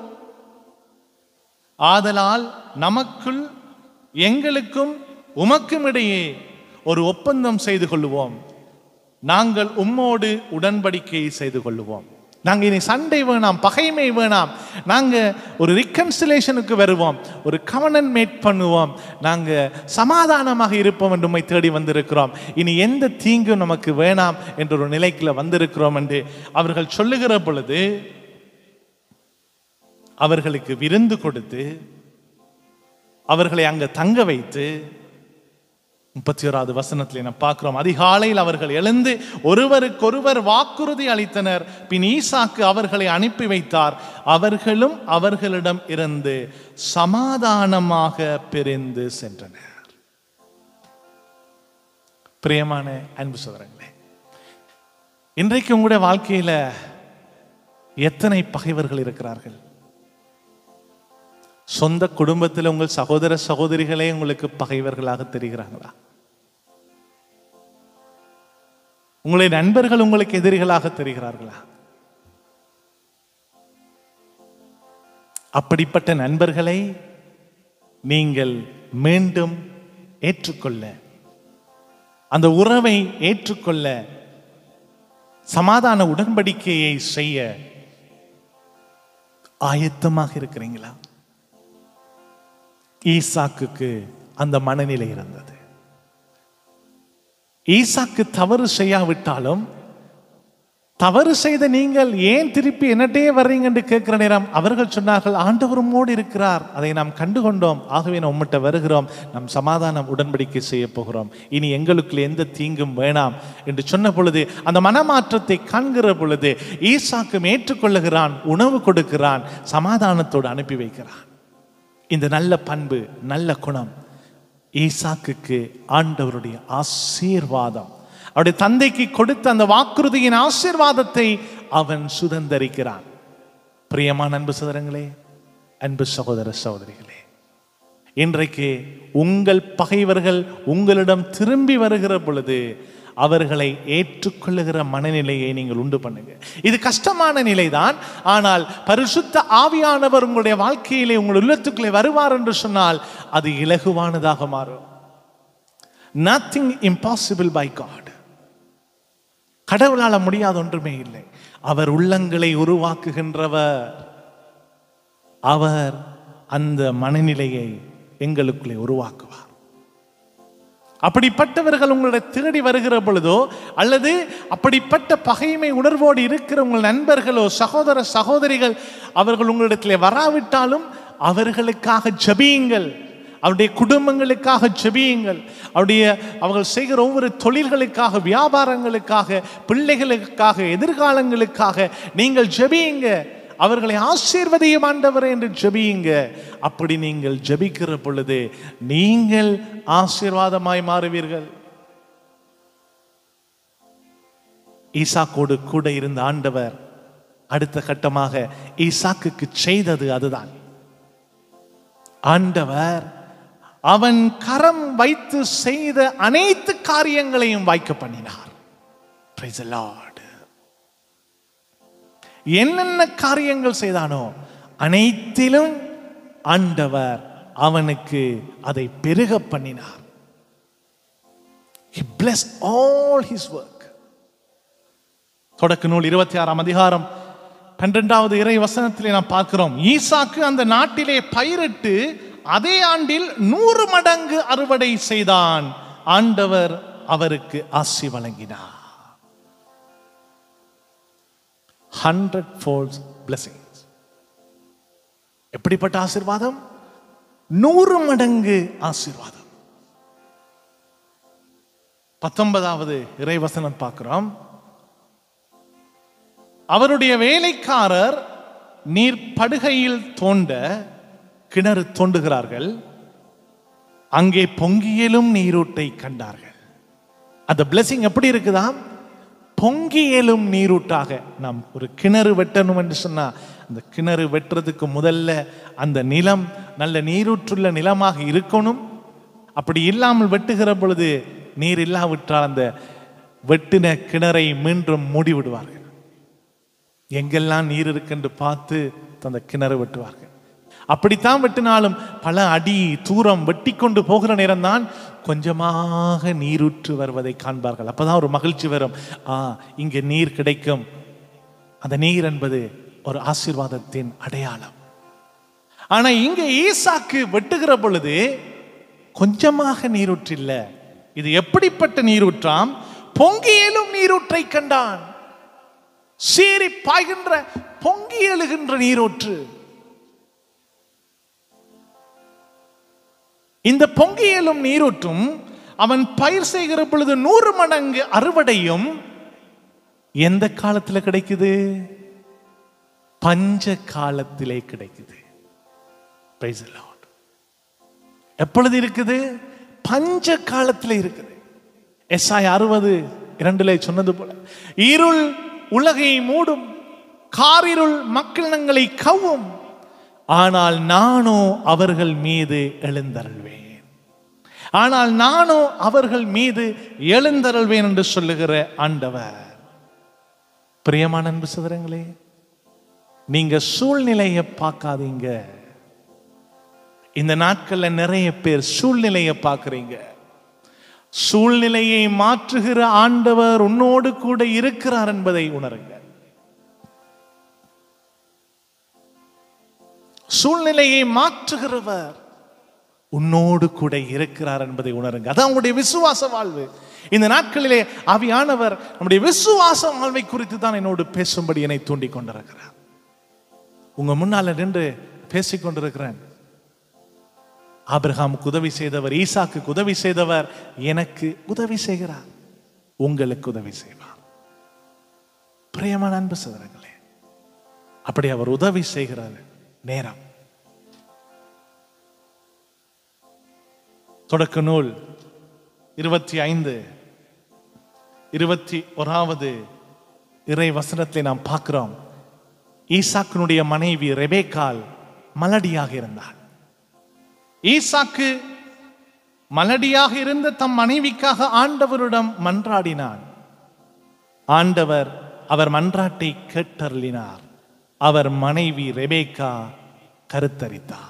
ஆதலால் நமக்குள் எங்களுக்கும் உமக்கும் இடையே ஒரு ஒப்பந்தம் செய்து கொள்ளுவோம் நாங்கள் உம்மோடு உடன்படிக்கை செய்து கொள்ளுவோம் நாங்க இனி சண்டை வேணாம் பகைமை வேணாம் நாங்க ஒரு ரிகன்சிலேஷனுக்கு வருவோம் ஒரு கவனன் மேட் பண்ணுவோம் நாங்க சமாதானமாக இருப்போம் என்று உம்மை தேடி வந்திருக்கிறோம் இனி எந்த தீங்கும் நமக்கு வேணாம் என்ற ஒரு நிலைக்குள்ள வந்திருக்கிறோம் என்று அவர்கள் சொல்லுகிற பொழுது அவர்களுக்கு விருந்து கொடுத்து அவர்களை அங்க தங்க வைத்து முப்பத்தி ஓராவது வசனத்தில் நம்ம பார்க்கிறோம் அதிகாலையில் அவர்கள் எழுந்து ஒருவருக்கொருவர் வாக்குறுதி அளித்தனர் பின் ஈசாக்கு அவர்களை அனுப்பி வைத்தார் அவர்களும் அவர்களிடம் இருந்து சமாதானமாக பிரிந்து சென்றனர் பிரியமான அன்பு சோதரங்களே இன்றைக்கு உங்களுடைய வாழ்க்கையில எத்தனை பகைவர்கள் இருக்கிறார்கள் சொந்த குடும்பத்தில் உங்கள் சகோதர சகோதரிகளே உங்களுக்கு பகைவர்களாக தெரிகிறாங்களா உங்களுடைய நண்பர்கள் உங்களுக்கு எதிரிகளாக தெரிகிறார்களா அப்படிப்பட்ட நண்பர்களை நீங்கள் மீண்டும் ஏற்றுக்கொள்ள அந்த உறவை ஏற்றுக்கொள்ள சமாதான உடன்படிக்கையை செய்ய ஆயத்தமாக இருக்கிறீங்களா ஈசாக்குக்கு அந்த மனநிலை இருந்தது ஈசாக்கு தவறு செய்யாவிட்டாலும் தவறு செய்த நீங்கள் ஏன் திருப்பி என்னட்டே வர்றீங்க என்று கேட்கிற நேரம் அவர்கள் சொன்னார்கள் ஆண்டவர் உம்மோடு இருக்கிறார் அதை நாம் கண்டுகொண்டோம் ஆகவே நாம் உம்மிட்ட வருகிறோம் நம் சமாதானம் உடன்படிக்கை செய்ய போகிறோம் இனி எங்களுக்குள்ள எந்த தீங்கும் வேணாம் என்று சொன்ன பொழுது அந்த மனமாற்றத்தை காண்கிற பொழுது ஈசாக்கும் ஏற்றுக்கொள்ளுகிறான் உணவு கொடுக்கிறான் சமாதானத்தோடு அனுப்பி வைக்கிறான் இந்த நல்ல பண்பு நல்ல குணம் ஈசாக்குக்கு ஆண்டவருடைய ஆசீர்வாதம் அவருடைய தந்தைக்கு கொடுத்த அந்த வாக்குறுதியின் ஆசீர்வாதத்தை அவன் சுதந்தரிக்கிறான் பிரியமான அன்பு சகோதரங்களே அன்பு சகோதர சகோதரிகளே இன்றைக்கு உங்கள் பகைவர்கள் உங்களிடம் திரும்பி வருகிற பொழுது அவர்களை ஏற்றுக்கொள்ளுகிற மனநிலையை நீங்கள் உண்டு பண்ணுங்க இது கஷ்டமான நிலைதான் ஆனால் பரிசுத்த ஆவியானவர் உங்களுடைய வாழ்க்கையிலே உங்கள் உள்ளத்துக்குள்ளே வருவார் என்று சொன்னால் அது இலகுவானதாக மாறும் நத்திங் இம்பாசிபிள் பை காட் கடவுளால முடியாத ஒன்றுமே இல்லை அவர் உள்ளங்களை உருவாக்குகின்றவர் அவர் அந்த மனநிலையை எங்களுக்குள்ளே உருவாக்குவார் அப்படிப்பட்டவர்கள் உங்களை தேடி வருகிற பொழுதோ அல்லது அப்படிப்பட்ட பகைமை உணர்வோடு இருக்கிற உங்கள் நண்பர்களோ சகோதர சகோதரிகள் அவர்கள் உங்களிடத்தில் வராவிட்டாலும் அவர்களுக்காக ஜபியுங்கள் அவருடைய குடும்பங்களுக்காக ஜெபியுங்கள் அவருடைய அவர்கள் செய்கிற ஒவ்வொரு தொழில்களுக்காக வியாபாரங்களுக்காக பிள்ளைகளுக்காக எதிர்காலங்களுக்காக நீங்கள் ஜெபியுங்க அவர்களை ஆசீர்வதியும் ஆண்டவர் என்று ஜெபியுங்க அப்படி நீங்கள் ஜெபிக்கிற பொழுது நீங்கள் ஆசீர்வாதமாய் மாறுவீர்கள் ஈசாக்கோடு கூட இருந்த ஆண்டவர் அடுத்த கட்டமாக ஈசாக்குக்கு செய்தது அதுதான் ஆண்டவர் அவன் கரம் வைத்து செய்த அனைத்து காரியங்களையும் வாய்க்க பண்ணினார் Praise the Lord. என்னென்ன காரியங்கள் செய்தானோ அனைத்திலும் ஆண்டவர் அவனுக்கு அதை பெருக பண்ணினார் He blessed all his work. தொடக்க நூல் இருபத்தி ஆறாம் அதிகாரம் பன்னிரெண்டாவது இறை வசனத்திலே நாம் பார்க்கிறோம் ஈசாக்கு அந்த நாட்டிலே பயிரிட்டு அதே ஆண்டில் நூறு மடங்கு அறுவடை செய்தான் ஆண்டவர் அவருக்கு ஆசி வழங்கினார் ஹண்ட்ரட் ஃபோல்ஸ் பிளஸிங்ஸ் எப்படிப்பட்ட ஆசீர்வாதம் நூறு மடங்கு ஆசீர்வாதம் பத்தொன்பதாவது இறைவசனம் பார்க்கிறோம் அவருடைய வேலைக்காரர் நீர் படுகையில் தோண்ட கிணறு தோண்டுகிறார்கள் அங்கே பொங்கியலும் நீரூட்டை கண்டார்கள் அந்த blessing எப்படி இருக்குதாம் பொங்கியலும் நீரூட்டாக நாம் ஒரு கிணறு வெட்டணும் என்று சொன்னா அந்த கிணறு வெட்டுறதுக்கு முதல்ல அந்த நிலம் நல்ல நீரூற்றுள்ள நிலமாக இருக்கணும் அப்படி இல்லாமல் வெட்டுகிற பொழுது நீர் இல்லாவிட்டால் அந்த வெட்டின கிணறை மீண்டும் மூடி விடுவார்கள் எங்கெல்லாம் நீர் இருக்குன்னு பார்த்து அந்த கிணறு வெட்டுவார்கள் அப்படித்தான் வெட்டினாலும் பல அடி தூரம் வெட்டி கொண்டு போகிற நேரம்தான் கொஞ்சமாக நீரூற்று வருவதை காண்பார்கள் அப்பதான் ஒரு மகிழ்ச்சி வரும் ஆ இங்கே நீர் கிடைக்கும் அந்த நீர் என்பது ஒரு ஆசீர்வாதத்தின் அடையாளம் ஆனா இங்க ஈசாக்கு வெட்டுகிற பொழுது கொஞ்சமாக நீரூற்று இல்ல இது எப்படிப்பட்ட நீரூற்றாம் பொங்கியலும் நீரூற்றை கண்டான் சீறி பாய்கின்ற பொங்கி எழுகின்ற நீரூற்று இந்த பொங்கியலும் நீரூற்றும் அவன் பயிர் செய்கிற பொழுது நூறு மடங்கு அறுவடையும் எந்த காலத்துல கிடைக்குது பஞ்ச காலத்திலே கிடைக்குது Praise the Lord. எப்பொழுது இருக்குது பஞ்ச காலத்துல இருக்குது எஸ்ஐ அறுபது இரண்டுல சொன்னது போல இருள் உலகை மூடும் காரிருள் மக்களினங்களை கவ்வும் ஆனால் நானோ அவர்கள் மீது எழுந்தருள்வேன் ஆனால் நானோ அவர்கள் மீது எழுந்தருள்வேன் என்று சொல்லுகிற ஆண்டவர் பிரியமான அன்பு சதுரங்களே நீங்க சூழ்நிலையை பார்க்காதீங்க இந்த நாட்கள்ல நிறைய பேர் சூழ்நிலையை பார்க்குறீங்க சூழ்நிலையை மாற்றுகிற ஆண்டவர் உன்னோடு கூட இருக்கிறார் என்பதை உணருங்க சூழ்நிலையை மாற்றுகிறவர் உன்னோடு கூட இருக்கிறார் என்பதை உணருங்க அதான் உங்களுடைய விசுவாச வாழ்வு இந்த நாட்களிலே ஆவியானவர் நம்முடைய விசுவாச வாழ்வை குறித்து தான் என்னோடு பேசும்படி என்னை தூண்டிக் கொண்டிருக்கிறார் உங்க முன்னால நின்று பேசிக் கொண்டிருக்கிறேன் ஆபிரகாமுக்கு உதவி செய்தவர் ஈசாக்கு உதவி செய்தவர் எனக்கு உதவி செய்கிறார் உங்களுக்கு உதவி செய்வார் பிரியமான அன்பு சதுரங்களே அப்படி அவர் உதவி செய்கிறார் நேரம் தொடக்க நூல் இருபத்தி ஐந்து இருபத்தி ஓராவது இறை வசனத்தை நாம் பார்க்கிறோம் ஈசாக்கினுடைய மனைவி ரெபேக்கால் மலடியாக இருந்தாள் ஈசாக்கு மலடியாக இருந்த தம் மனைவிக்காக ஆண்டவரிடம் மன்றாடினான் ஆண்டவர் அவர் மன்றாட்டை கேட்டருளினார் அவர் மனைவி ரெபேக்கா கருத்தரித்தார்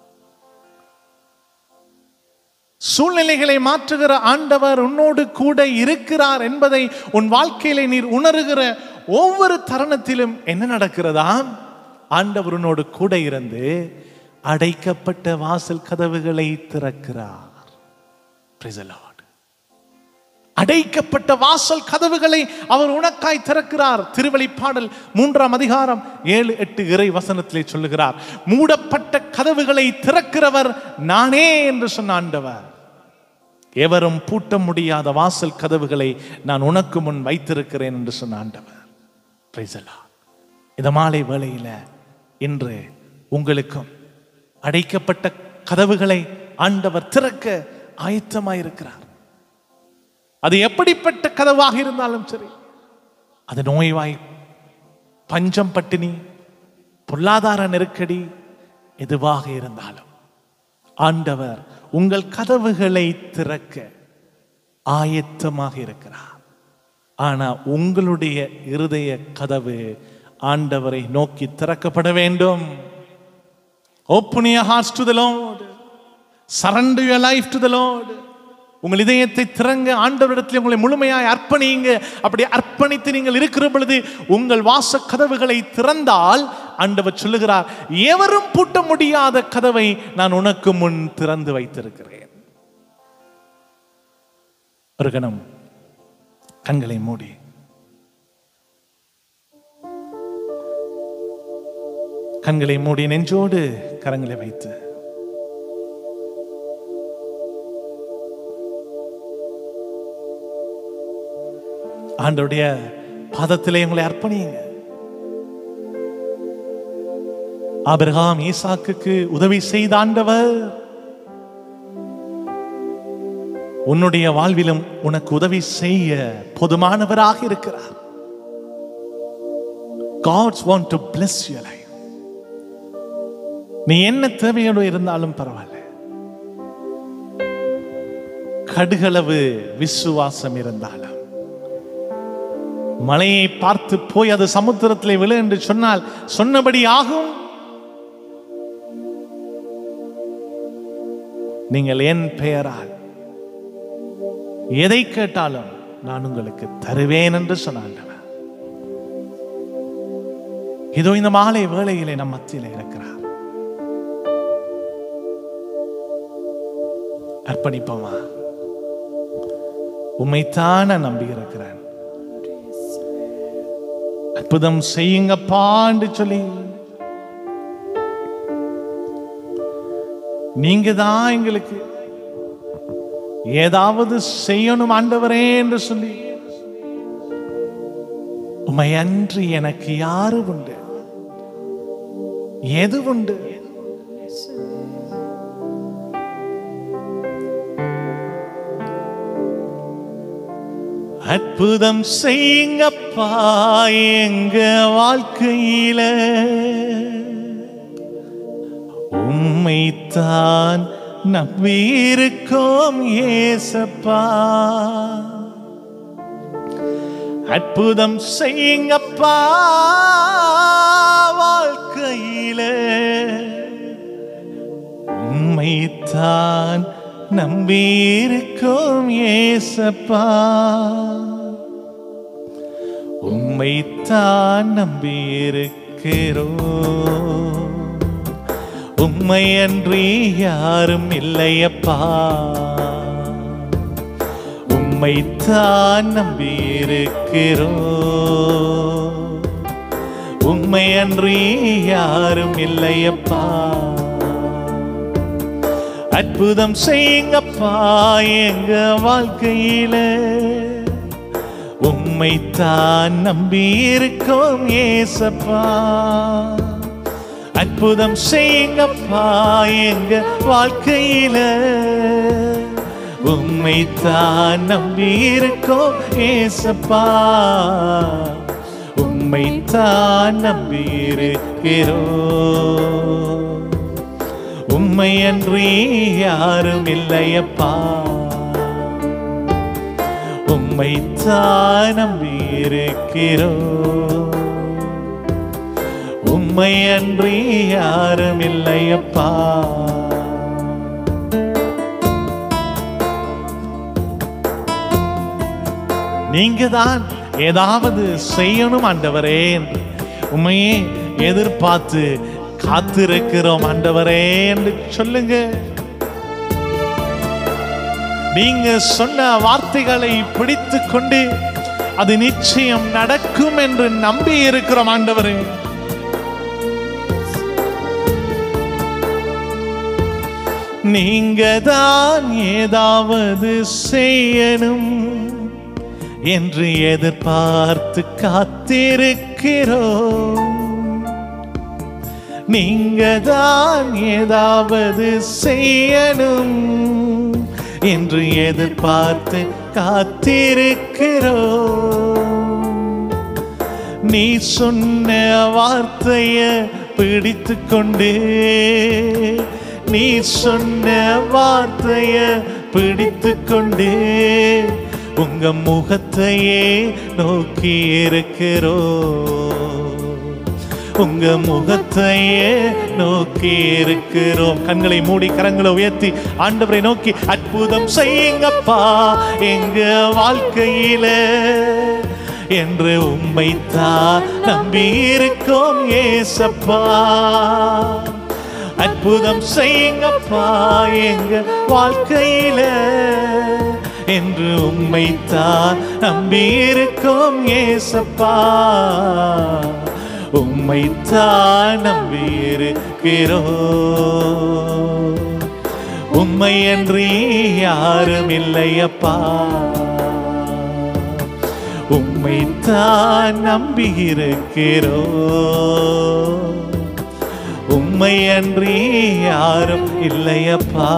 சூழ்நிலைகளை மாற்றுகிற ஆண்டவர் உன்னோடு கூட இருக்கிறார் என்பதை உன் வாழ்க்கையிலே நீர் உணர்கிற ஒவ்வொரு தருணத்திலும் என்ன நடக்கிறதா ஆண்டவருனோடு கூட இருந்து அடைக்கப்பட்ட வாசல் கதவுகளை திறக்கிறார் Praise the Lord. அடைக்கப்பட்ட வாசல் கதவுகளை அவர் உனக்காய் திறக்கிறார் திருவெளிப்பாடல் மூன்றாம் அதிகாரம் ஏழு எட்டு இறை வசனத்திலே சொல்லுகிறார் மூடப்பட்ட கதவுகளை திறக்கிறவர் நானே என்று சொன்ன ஆண்டவர் எவரும் பூட்ட முடியாத வாசல் கதவுகளை நான் உனக்கு முன் வைத்திருக்கிறேன் என்று சொன்ன ஆண்டவர் Praise the Lord. இந்த மாலை வேளையில இன்று உங்களுக்கும் அடைக்கப்பட்ட கதவுகளை ஆண்டவர் திறக்க ஆயத்தமாயிருக்கிறார் அது எப்படிப்பட்ட கதவாக இருந்தாலும் சரி அது நோய்வாய் பஞ்சம் பட்டினி பொருளாதார நெருக்கடி எதுவாக இருந்தாலும் ஆண்டவர் உங்கள் கதவுகளை திறக்க ஆயத்தமாக இருக்கிறார் ஆனா உங்களுடைய இருதய கதவு ஆண்டவரை நோக்கி திறக்கப்பட வேண்டும் open your hearts to the Lord surrender your life to the Lord உங்கள் இதயத்தை திறங்க ஆண்டவரிடத்தில் உங்களை முழுமையாய் அர்ப்பணியுங்க அப்படி அர்ப்பணித்து நீங்கள் இருக்கிற பொழுது உங்கள் வாச கதவுகளை திறந்தால் ஆண்டவர் சொல்லுகிறார் எவரும் பூட்ட முடியாத கதவை நான் உனக்கு முன் திறந்து வைத்திருக்கிறேன் ஒரு கணம் கண்களை மூடி கண்களை மூடி நெஞ்சோடு கரங்களை வைத்து ஆண்டவருடைய பாதத்திலே உங்களை அர்ப்பணியுங்க ஆபிரகாம் ஈசாக்குக்கு உதவி செய்த ஆண்டவர் உன்னுடைய வாழ்விலும் உனக்கு உதவி செய்ய போதுமானவராக இருக்கிறார் God's want to bless your life நீ என்ன தேவையோடு இருந்தாலும் பரவாயில்ல கடுகளவு விசுவாசம் இருந்தாலும் மலையை பார்த்து போய் அது சமுத்திரத்தில் விழு என்று சொன்னால் சொன்னபடி ஆகும் நீங்கள் என் பெயரால் எதை கேட்டாலும் நான் உங்களுக்கு தருவேன் என்று சொன்னாண்டவர் இதோ இந்த மாலை வேளையிலே நம் மத்தியிலே இருக்கிறார் அர்ப்பணிப்போமா உண்மைத்தான் நான் நம்பி இருக்கிறேன் அற்புதம் செய்யுங்கப்பான்னு சொல்லி நீங்க தான் எங்களுக்கு ஏதாவது செய்யணும் ஆண்டவரே என்று சொல்லி உமை அன்றி எனக்கு யாரு உண்டு எது உண்டு அற்புதம் செய்யுங்கப்பா எங்க வாழ்க்கையில உம்மைத்தான் நம்பியிருக்கோம் ஏசப்பா அற்புதம் செய்யுங்கப்பா வாழ்க்கையில உம்மைத்தான் நம்பியிருக்கோம் ஏசப்பா உம்மைத்தான் நம்பியிருக்கிறோம் உம்மை அன்றி யாரும் இல்லையப்பா உம்மைத்தான் நம்பியிருக்கிறோம் உம்மை அன்றி யாரும் இல்லையப்பா அற்புதம் செய்யுங்கப்பா எங்க வாழ்க்கையில உம்மைத்தான் நம்பி இருக்கோம் ஏசப்பா அற்புதம் செய்யுங்கப்பா எங்க வாழ்க்கையில உம்மைத்தான் நம்பி இருக்கோம் ஏசப்பா உம்மைத்தான் நம்பி இருக்கிறோம் உம்மை அன்றி யாரும் இல்லையப்பா உம்மைத்தான் நம்பியிருக்கிறோம் உம்மை அன்றி யாரும் இல்லையப்பா நீங்க தான் ஏதாவது செய்யணும் ஆண்டவரே என்று உண்மையே எதிர்பார்த்து காத்திருக்கிறோம் ஆண்டவரே என்று சொல்லுங்க நீங்க சொன்ன வார்த்தைகளை பிடித்து கொண்டு அது நிச்சயம் நடக்கும் என்று நம்பி இருக்கிறோம் ஆண்டவரே நீங்க தான் ஏதாவது செய்யணும் என்று எதிர்பார்த்து காத்திருக்கிறோம் நீங்க தான் ஏதாவது செய்யணும் என்று எதிர்பார்த்து காத்திருக்கிறோம் நீ சொன்ன வார்த்தைய பிடித்து கொண்டு நீ சொன்ன வார்த்தைய பிடித்து கொண்டு உங்க முகத்தையே நோக்கி இருக்கிறோம் உங்க முகத்தையே நோக்கி இருக்கிறோம் கண்களை மூடி கரங்களை உயர்த்தி ஆண்டவரை நோக்கி அற்புதம் செய்யுங்கப்பா எங்க வாழ்க்கையில என்று உம்மைத்தான் நம்பி இருக்கோம் ஏசப்பா அற்புதம் செய்யுங்கப்பா எங்க வாழ்க்கையில என்று உம்மைத்தான் நம்பி இருக்கோம் ஏசப்பா உம்மைத்தான் நம்பி இருக்கிறோம் உம்மை அன்றி யாரும் இல்லையப்பா உம்மைத்தான் நம்பி இருக்கிறோம் உம்மை அன்றி யாரும் இல்லையப்பா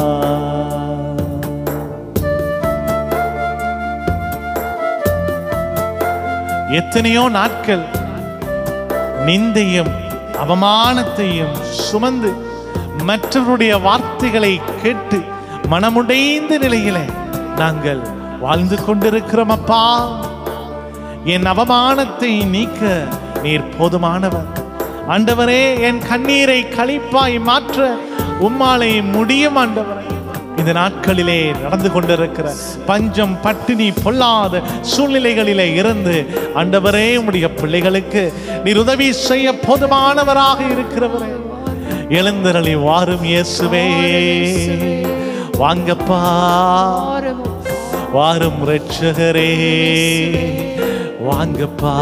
எத்தனையோ நாட்கள் நிந்தையும் அவமானத்தையும் சுமந்து மற்றவருடைய வார்த்தைகளை கேட்டு மனமுடைந்த நிலையில நாங்கள் வாழ்ந்து கொண்டிருக்கிறோம் அப்பா என் அவமானத்தை நீக்க நீர் போதுமானவர் ஆண்டவரே என் கண்ணீரை களிப்பாய் மாற்ற உம்மாலை முடியும் ஆண்டவரே இந்த நாட்களிலே நடந்து கொண்டிருக்கிற பஞ்சம் பட்டினி பொல்லாத சூழ்நிலைகளிலே இருந்து ஆண்டவரே உம்முடைய பிள்ளைகளுக்கு நீர் உதவி செய்ய போதுமானவராக இருக்கிறவரே எழுந்தரளி வாரும் இயேசுவே வாங்கப்பா ஆரம்பம் வாரும் ரட்சகரே வாங்கப்பா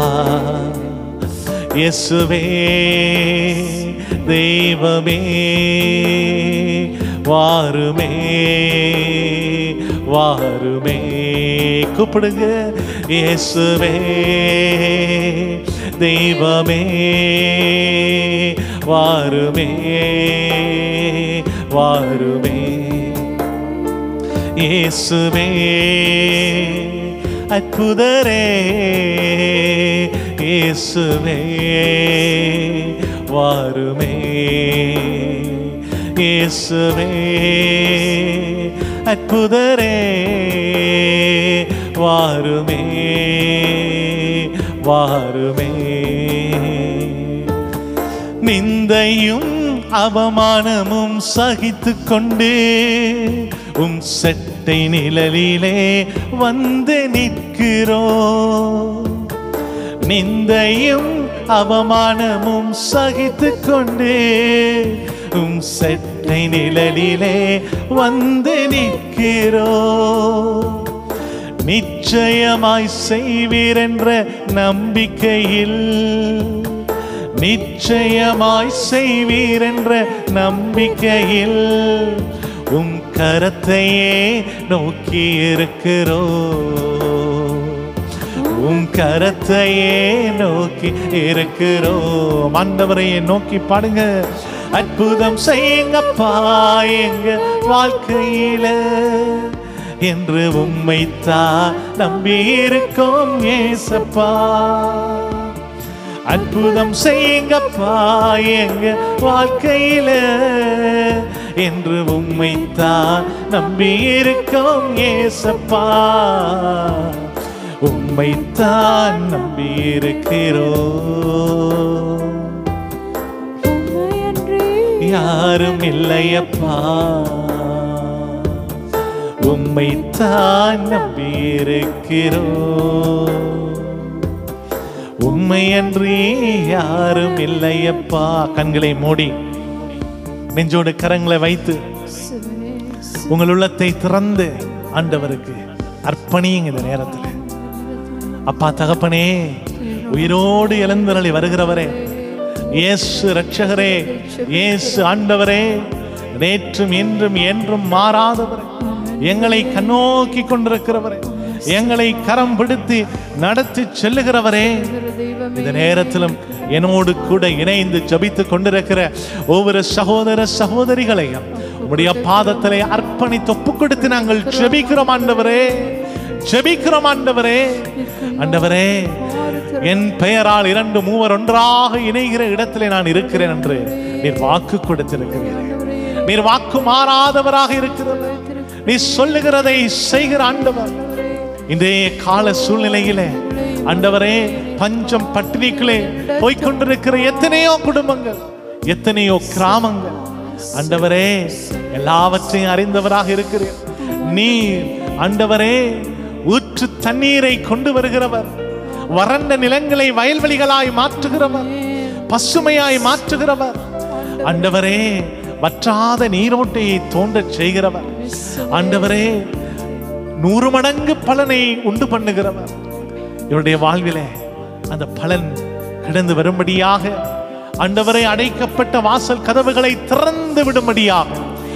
இயேசுவே தெய்வமே வாருமே வாருமே கூப்பிடுங்க இயேசுவே தெய்வமே வாருமே வாருமே இயேசுவே அற்புதரே இயேசுவே வாருமே இயேசுவே அற்புதரே வாருமே வாருமே நிந்தையும் அவமானமும் சகித்து கொண்டு உம் செட்டை நிழலிலே வந்து நிற்கிறோம் நிந்தையும் அவமானமும் சகித்து கொண்டு உம் செட்டை நிழலிலே வந்து நிற்கிறோம் நிச்சயமாய் செய்வீரென்ற நம்பிக்கையில் நிச்சயமாய் செய்வீரென்ற நம்பிக்கையில் உம் கரத்தையே நோக்கி இருக்கிறோம் உம் கரத்தையே நோக்கி இருக்கிறோம் ஆண்டவரையே நோக்கி பாடுங்க அற்புதம் செய்யுங்கப்பா எங்க வாழ்க்கையில என்று உம்மைத்தான் நம்பி இருக்கோம் ஏசப்பா அற்புதம் செய்யுங்கப்பா எங்க வாழ்க்கையில என்று உம்மைத்தான் நம்பி இருக்கோம் ஏசப்பா உம்மைத்தான் நம்பி இருக்கிறோம் உம்மையன்றி யாரும் இல்லையப்பா உம்மைத்தான் நம்பி இருக்கிறோம் உண்மையன்றி யாரும் இல்லையப்பா கண்களை மூடி நெஞ்சோடு கரங்களை வைத்து உங்கள் உள்ளத்தை திறந்து ஆண்டவருக்கு அர்ப்பணியுங்க இந்த நேரத்தில் அப்பா தகப்பனே உயிரோடு எழுந்தருளி வருகிறவரே இயேசு ரட்சகரே இயேசு ஆண்டவரே நேற்றும் இன்றும் என்றும் மாறாதவரே எங்களை கண்ணோக்கி கொண்டிருக்கிறவரே எங்களை கரம் பிடித்து நடத்தி செல்லுகிறவரே தெய்வமே இந்த நேரத்திலும் என்னோடு கூட இணைந்து ஜபித்துக் கொண்டிருக்கிற ஒவ்வொரு சகோதர சகோதரிகளையும் உம்முடைய பாதத்திலே அர்ப்பணித்து ஒப்புக் கொடுத்து நாங்கள் ஜெபிக்கிறோம் ஆண்டவரே ஜெபிக்கிறோம் ஆண்டவரே ஆண்டவரே என் பெயரால் இரண்டு மூவர் ஒன்றாக இணைகிற இடத்திலே நான் இருக்கிறேன் என்று நீர் வாக்கு கொடுத்திருக்கிறீர் நீர் வாக்கு மாறாதவராக இருக்கிறது நீ சொல்லுகிறதை செய்கிற ஆண்டவர் இன்றைய கால சூழ்நிலையிலே ஆண்டவரே பஞ்சம் பட்டினிகளே போய்க்கொண்டிருக்கிற எத்தனையோ குடும்பங்கள் எத்தனையோ கிராமங்கள் ஆண்டவரே எல்லாவற்றையும் அறிந்தவராக இருக்கிறீர் நீ ஆண்டவரே ஊற்று தண்ணீரை கொண்டு வருகிறவர் வறண்ட நிலங்களை வயல்வெளிகளாய் மாற்றுகிறவர் பசுமையாய் மாற்றுகிறவர் ஆண்டவரே வற்றாத நீரோட்டையை தோன்றச் செய்கிறவர் ஆண்டவரே நூறு மடங்கு பலனை உண்டு பண்ணுகிறவர் இவருடைய வாழ்விலே அந்த பலன் கிடந்து வரும்படியாக ஆண்டவரை அடைக்கப்பட்ட வாசல் கதவுகளை திறந்து விடும்படியாக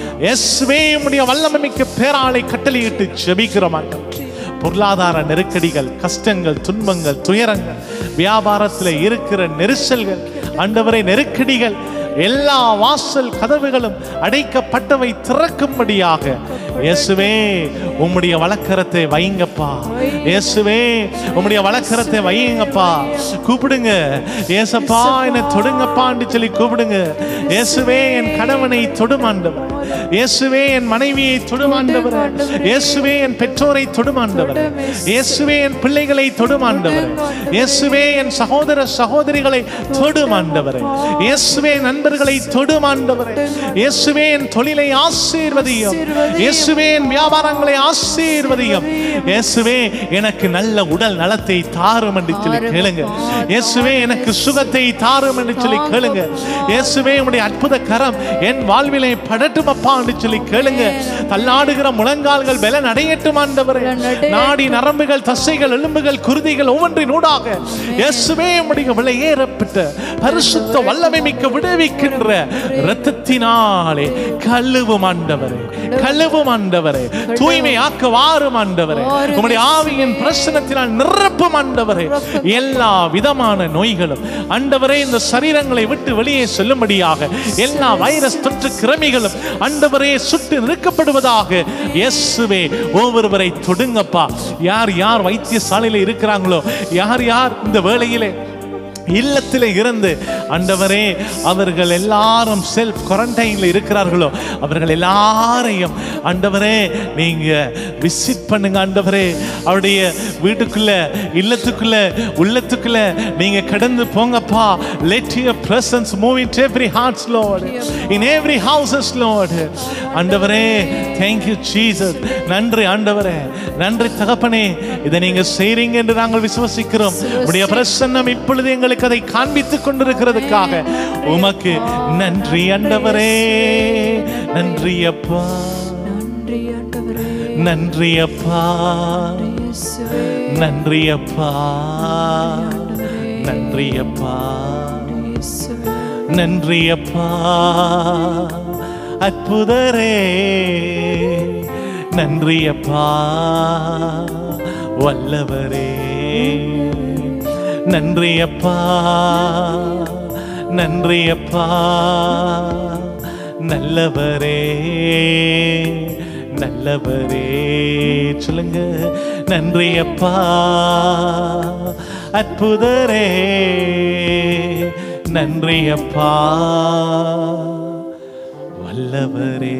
எஸ்வே உம்முடைய வல்லமைக்கு பேராளை கட்டளையிட்டு ஜெபிக்கிறோம் ஆண்டவர் பொருளாதார நெருக்கடிகள் கஷ்டங்கள் துன்பங்கள் துயரங்கள் வியாபாரத்தில் இருக்கிற நெரிசல்கள் ஆண்டவரை நெருக்கடிகள் எல்லா வாசல் கதவுகளும் அடைக்கப்பட்டவை திறக்கும்படியாக இயேசுவே உம்முடைய வழக்கரத்தை வைங்கப்பா இயேசுவே உம்முடைய வழக்கரத்தை வையுங்கப்பா கூப்பிடுங்க ஏசப்பா என்னை தொடுங்கப்பான்னு சொல்லி கூப்பிடுங்க இயேசுவே என் கணவனை தொடுமாண்டவர் இயேசுவே என் மனைவியை தொடுமாண்டவர் இயேசுவே என் பெற்றோரை தொடுமாண்டவர் இயேசுவே என் பிள்ளைகளை தொடுமாண்டவர் இயேசுவே என் சகோதர சகோதரிகளை தொடுமாண்டவர் இயேசுவே நண்பர்களை தொடுமாண்டவர் இயேசுவே என் தொழிலை ஆசீர்வதியும் இயேசுவே என் வியாபாரங்களை ஆசீர்வதியும் இயேசுவே எனக்கு நல்ல உடல் நலத்தை தாரும் என்று சொல்லி கேளுங்க இயேசுவே எனக்கு சுகத்தை தாரும் என்று சொல்லி கேளுங்க இயேசுவே உம்முடைய அற்புத கரம் என் வாழ்விலே படட்டும் அப்பா என்று சொல்லி கேளுங்க தள்ளாடுகிற முழங்கால்கள் பலன் அடையட்டும் ஆண்டவரே நாடி நரம்புகள் தசைகள் எலும்புகள் குருதிகள் ஒவ்வொன்றின் ஊடாக இயேசுவே உம்முடைய விலையேறப்பட்ட பரிசுத்த வல்லமை மிக்க விடுவிக்கின்ற இரத்தத்தினாலே கழுவும் ஆண்டவரே கழுவும் ஆண்டவரே தூய்மையாக்க வாரும் ஆண்டவரே உம்முடைய ஆவியின் பிரசனத்தினால் நிரப்பும் ஆண்டவரே எல்லா விதமான நோய்களும் ஆண்டவரே இந்த சரீரங்களை விட்டு வெளியே செல்லும்படியாக எல்லா வைரஸ் தொற்று கிருமிகளும் ஆண்டவரே சுட்டு நிற்கப்படுவதாக இயேசுவே ஒவ்வொருவரை தொடுங்கப்பா யார் யார் வைத்தியசாலையில் இருக்கிறாங்களோ யார் யார் இந்த வேளையிலே இல்லத்திலே இருந்து ஆண்டவரே அவர்கள் எல்லாரும் செல்ஃப் குவாரண்டைன்ல இருக்கிறார்களோ அவர்கள் எல்லாரையும் ஆண்டவரே நீங்க விசிட் பண்ணுங்க ஆண்டவரே அவருடைய வீட்டுக்குள்ள இல்லத்துக்குள்ள உள்ளத்துக்குள்ள நீங்க கடந்து போங்கப்பா let your presence move in every hearts lord in every houses lord ஆண்டவரே தேங்க் யூ ஜீசஸ் நன்றி ஆண்டவரே நன்றி தகப்பனே இதை நீங்க செய்றீங்க என்று நாங்கள் விசுவசிக்கிறோம் உடைய பிரசன்னம் இப்பொழுது எங்களுக்கு அதை காண்பித்துக் கொண்டிருக்கிறதுக்காக உமக்கு நன்றி ஆண்டவரே நன்றி அப்பா நன்றி ஆண்டவரே நன்றி அப்பா இயேசுவே நன்றி அப்பா நன்றி அப்பா இயேசுவே நன்றி அப்பா அற்புதரே நன்றி அப்பா வல்லவரே நன்றி அப்பா நன்றி அப்பா நல்லவரே நல்லவரே சொல்லுங்க நன்றி அப்பா அற்புதரே நன்றி அப்பா வல்லவரே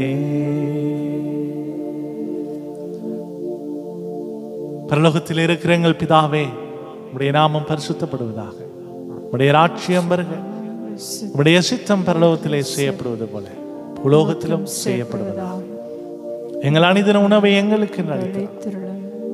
பரலோகத்தில் இருக்கிற எங்கள் பிதாவே உடைய நாமம் பரிசுத்தப்படுவதாக உடைய ராட்சியம் வருக உடைய சித்தம் பரலோகத்திலே செய்யப்படுவது போல உலோகத்திலும் செய்யப்படுவதாக எங்கள் அணிதின உணவை எங்களுக்கு நடித்து திருடன்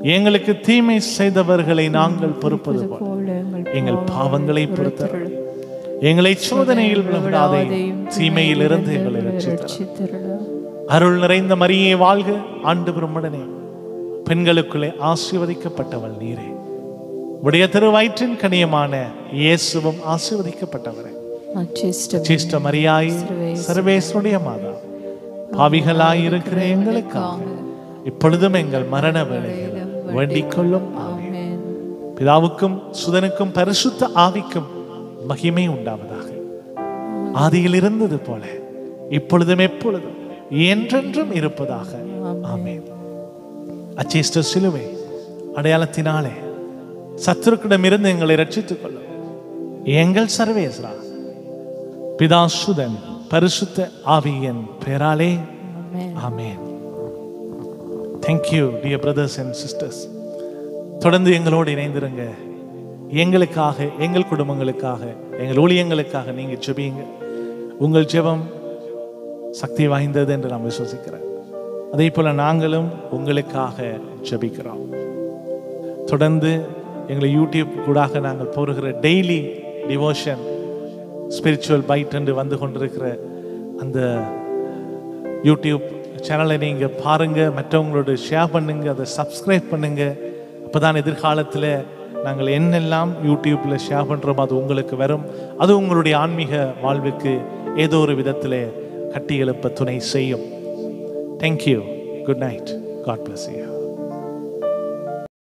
எங்களுக்கு தீமை செய்தவர்களை நாங்கள் பொறுப்பது போல போல எங்கள் எங்கள் பாவங்களை பொறுத்தருளும் எங்களை சோதனையில் விடாதையும் தீமையில் இருந்து எங்களை ரட்சித்தருளும் ரட்சித்தருளும். அருள் நிறைந்த மரியே வாழ்க ஆண்டு பிரம்மடனே பெண்களுக்குள்ளே ஆசீர்வதிக்கப்பட்டவள் நீரே உடைய திருவயிற்றின் கனியமான இயேசுவும் ஆசீர்வதிக்கப்பட்டவரே அச்சிஷ்ட சிஷ்ட மரியாய் சர்வேஸ்வருடைய மாதா பாவிகளாய் இருக்கிற எங்களுக்காக இப்பொழுதும் எங்கள் மரண வேளையில் வேண்டிக் கொள்ளும் ஆமென். பிதாவுக்கும் சுதனுக்கும் பரிசுத்த ஆவிக்கும் மகிமை உண்டாவதாக ஆதியில் இருந்தது போல இப்பொழுதும் எப்பொழுதும் என்றென்றும் இருப்பதாக ஆமென் அச்சேஷ்ட சிலுவை அடையாளத்தினாலே சத்துருக்கிடமிருந்து எங்களை ரட்சித்துக் கொள்ளும் எங்கள் சர்வேஸ்வரா பிதாசுதன் பரிசுத்த ஆவியின் பெயராலே ஆமென். ஆமென் thank you dear brothers and sisters தொடர்ந்து எங்களோடு இணைந்திருங்க எங்களுக்காக எங்கள் குடும்பங்களுக்காக எங்கள் ஊழியங்களுக்காக நீங்க ஜெபியுங்க உங்கள் ஜெபம் சக்தி வாய்ந்தது என்று நான் விசுவசிக்கிறேன் அதே போல நாங்களும் உங்களுக்காக ஜெபிக்கிறோம் தொடர்ந்து எங்களை யூடியூப் கூடாக நாங்கள் போடுகிற டெய்லி டிவோஷன் ஸ்பிரிச்சுவல் பைட் என்று வந்து கொண்டிருக்கிற அந்த யூடியூப் சேனலை நீங்கள் பாருங்கள் மற்றவங்களோட ஷேர் பண்ணுங்க அதை சப்ஸ்கிரைப் பண்ணுங்க அப்போ தான் எதிர்காலத்தில் நாங்கள் என்னெல்லாம் யூடியூப்பில் ஷேர் பண்ணுறோமோ அது உங்களுக்கு வரும் அது உங்களுடைய ஆன்மீக வாழ்வுக்கு ஏதோ ஒரு விதத்தில் கட்டி எழுப்ப துணை செய்யும் thank you good night God bless you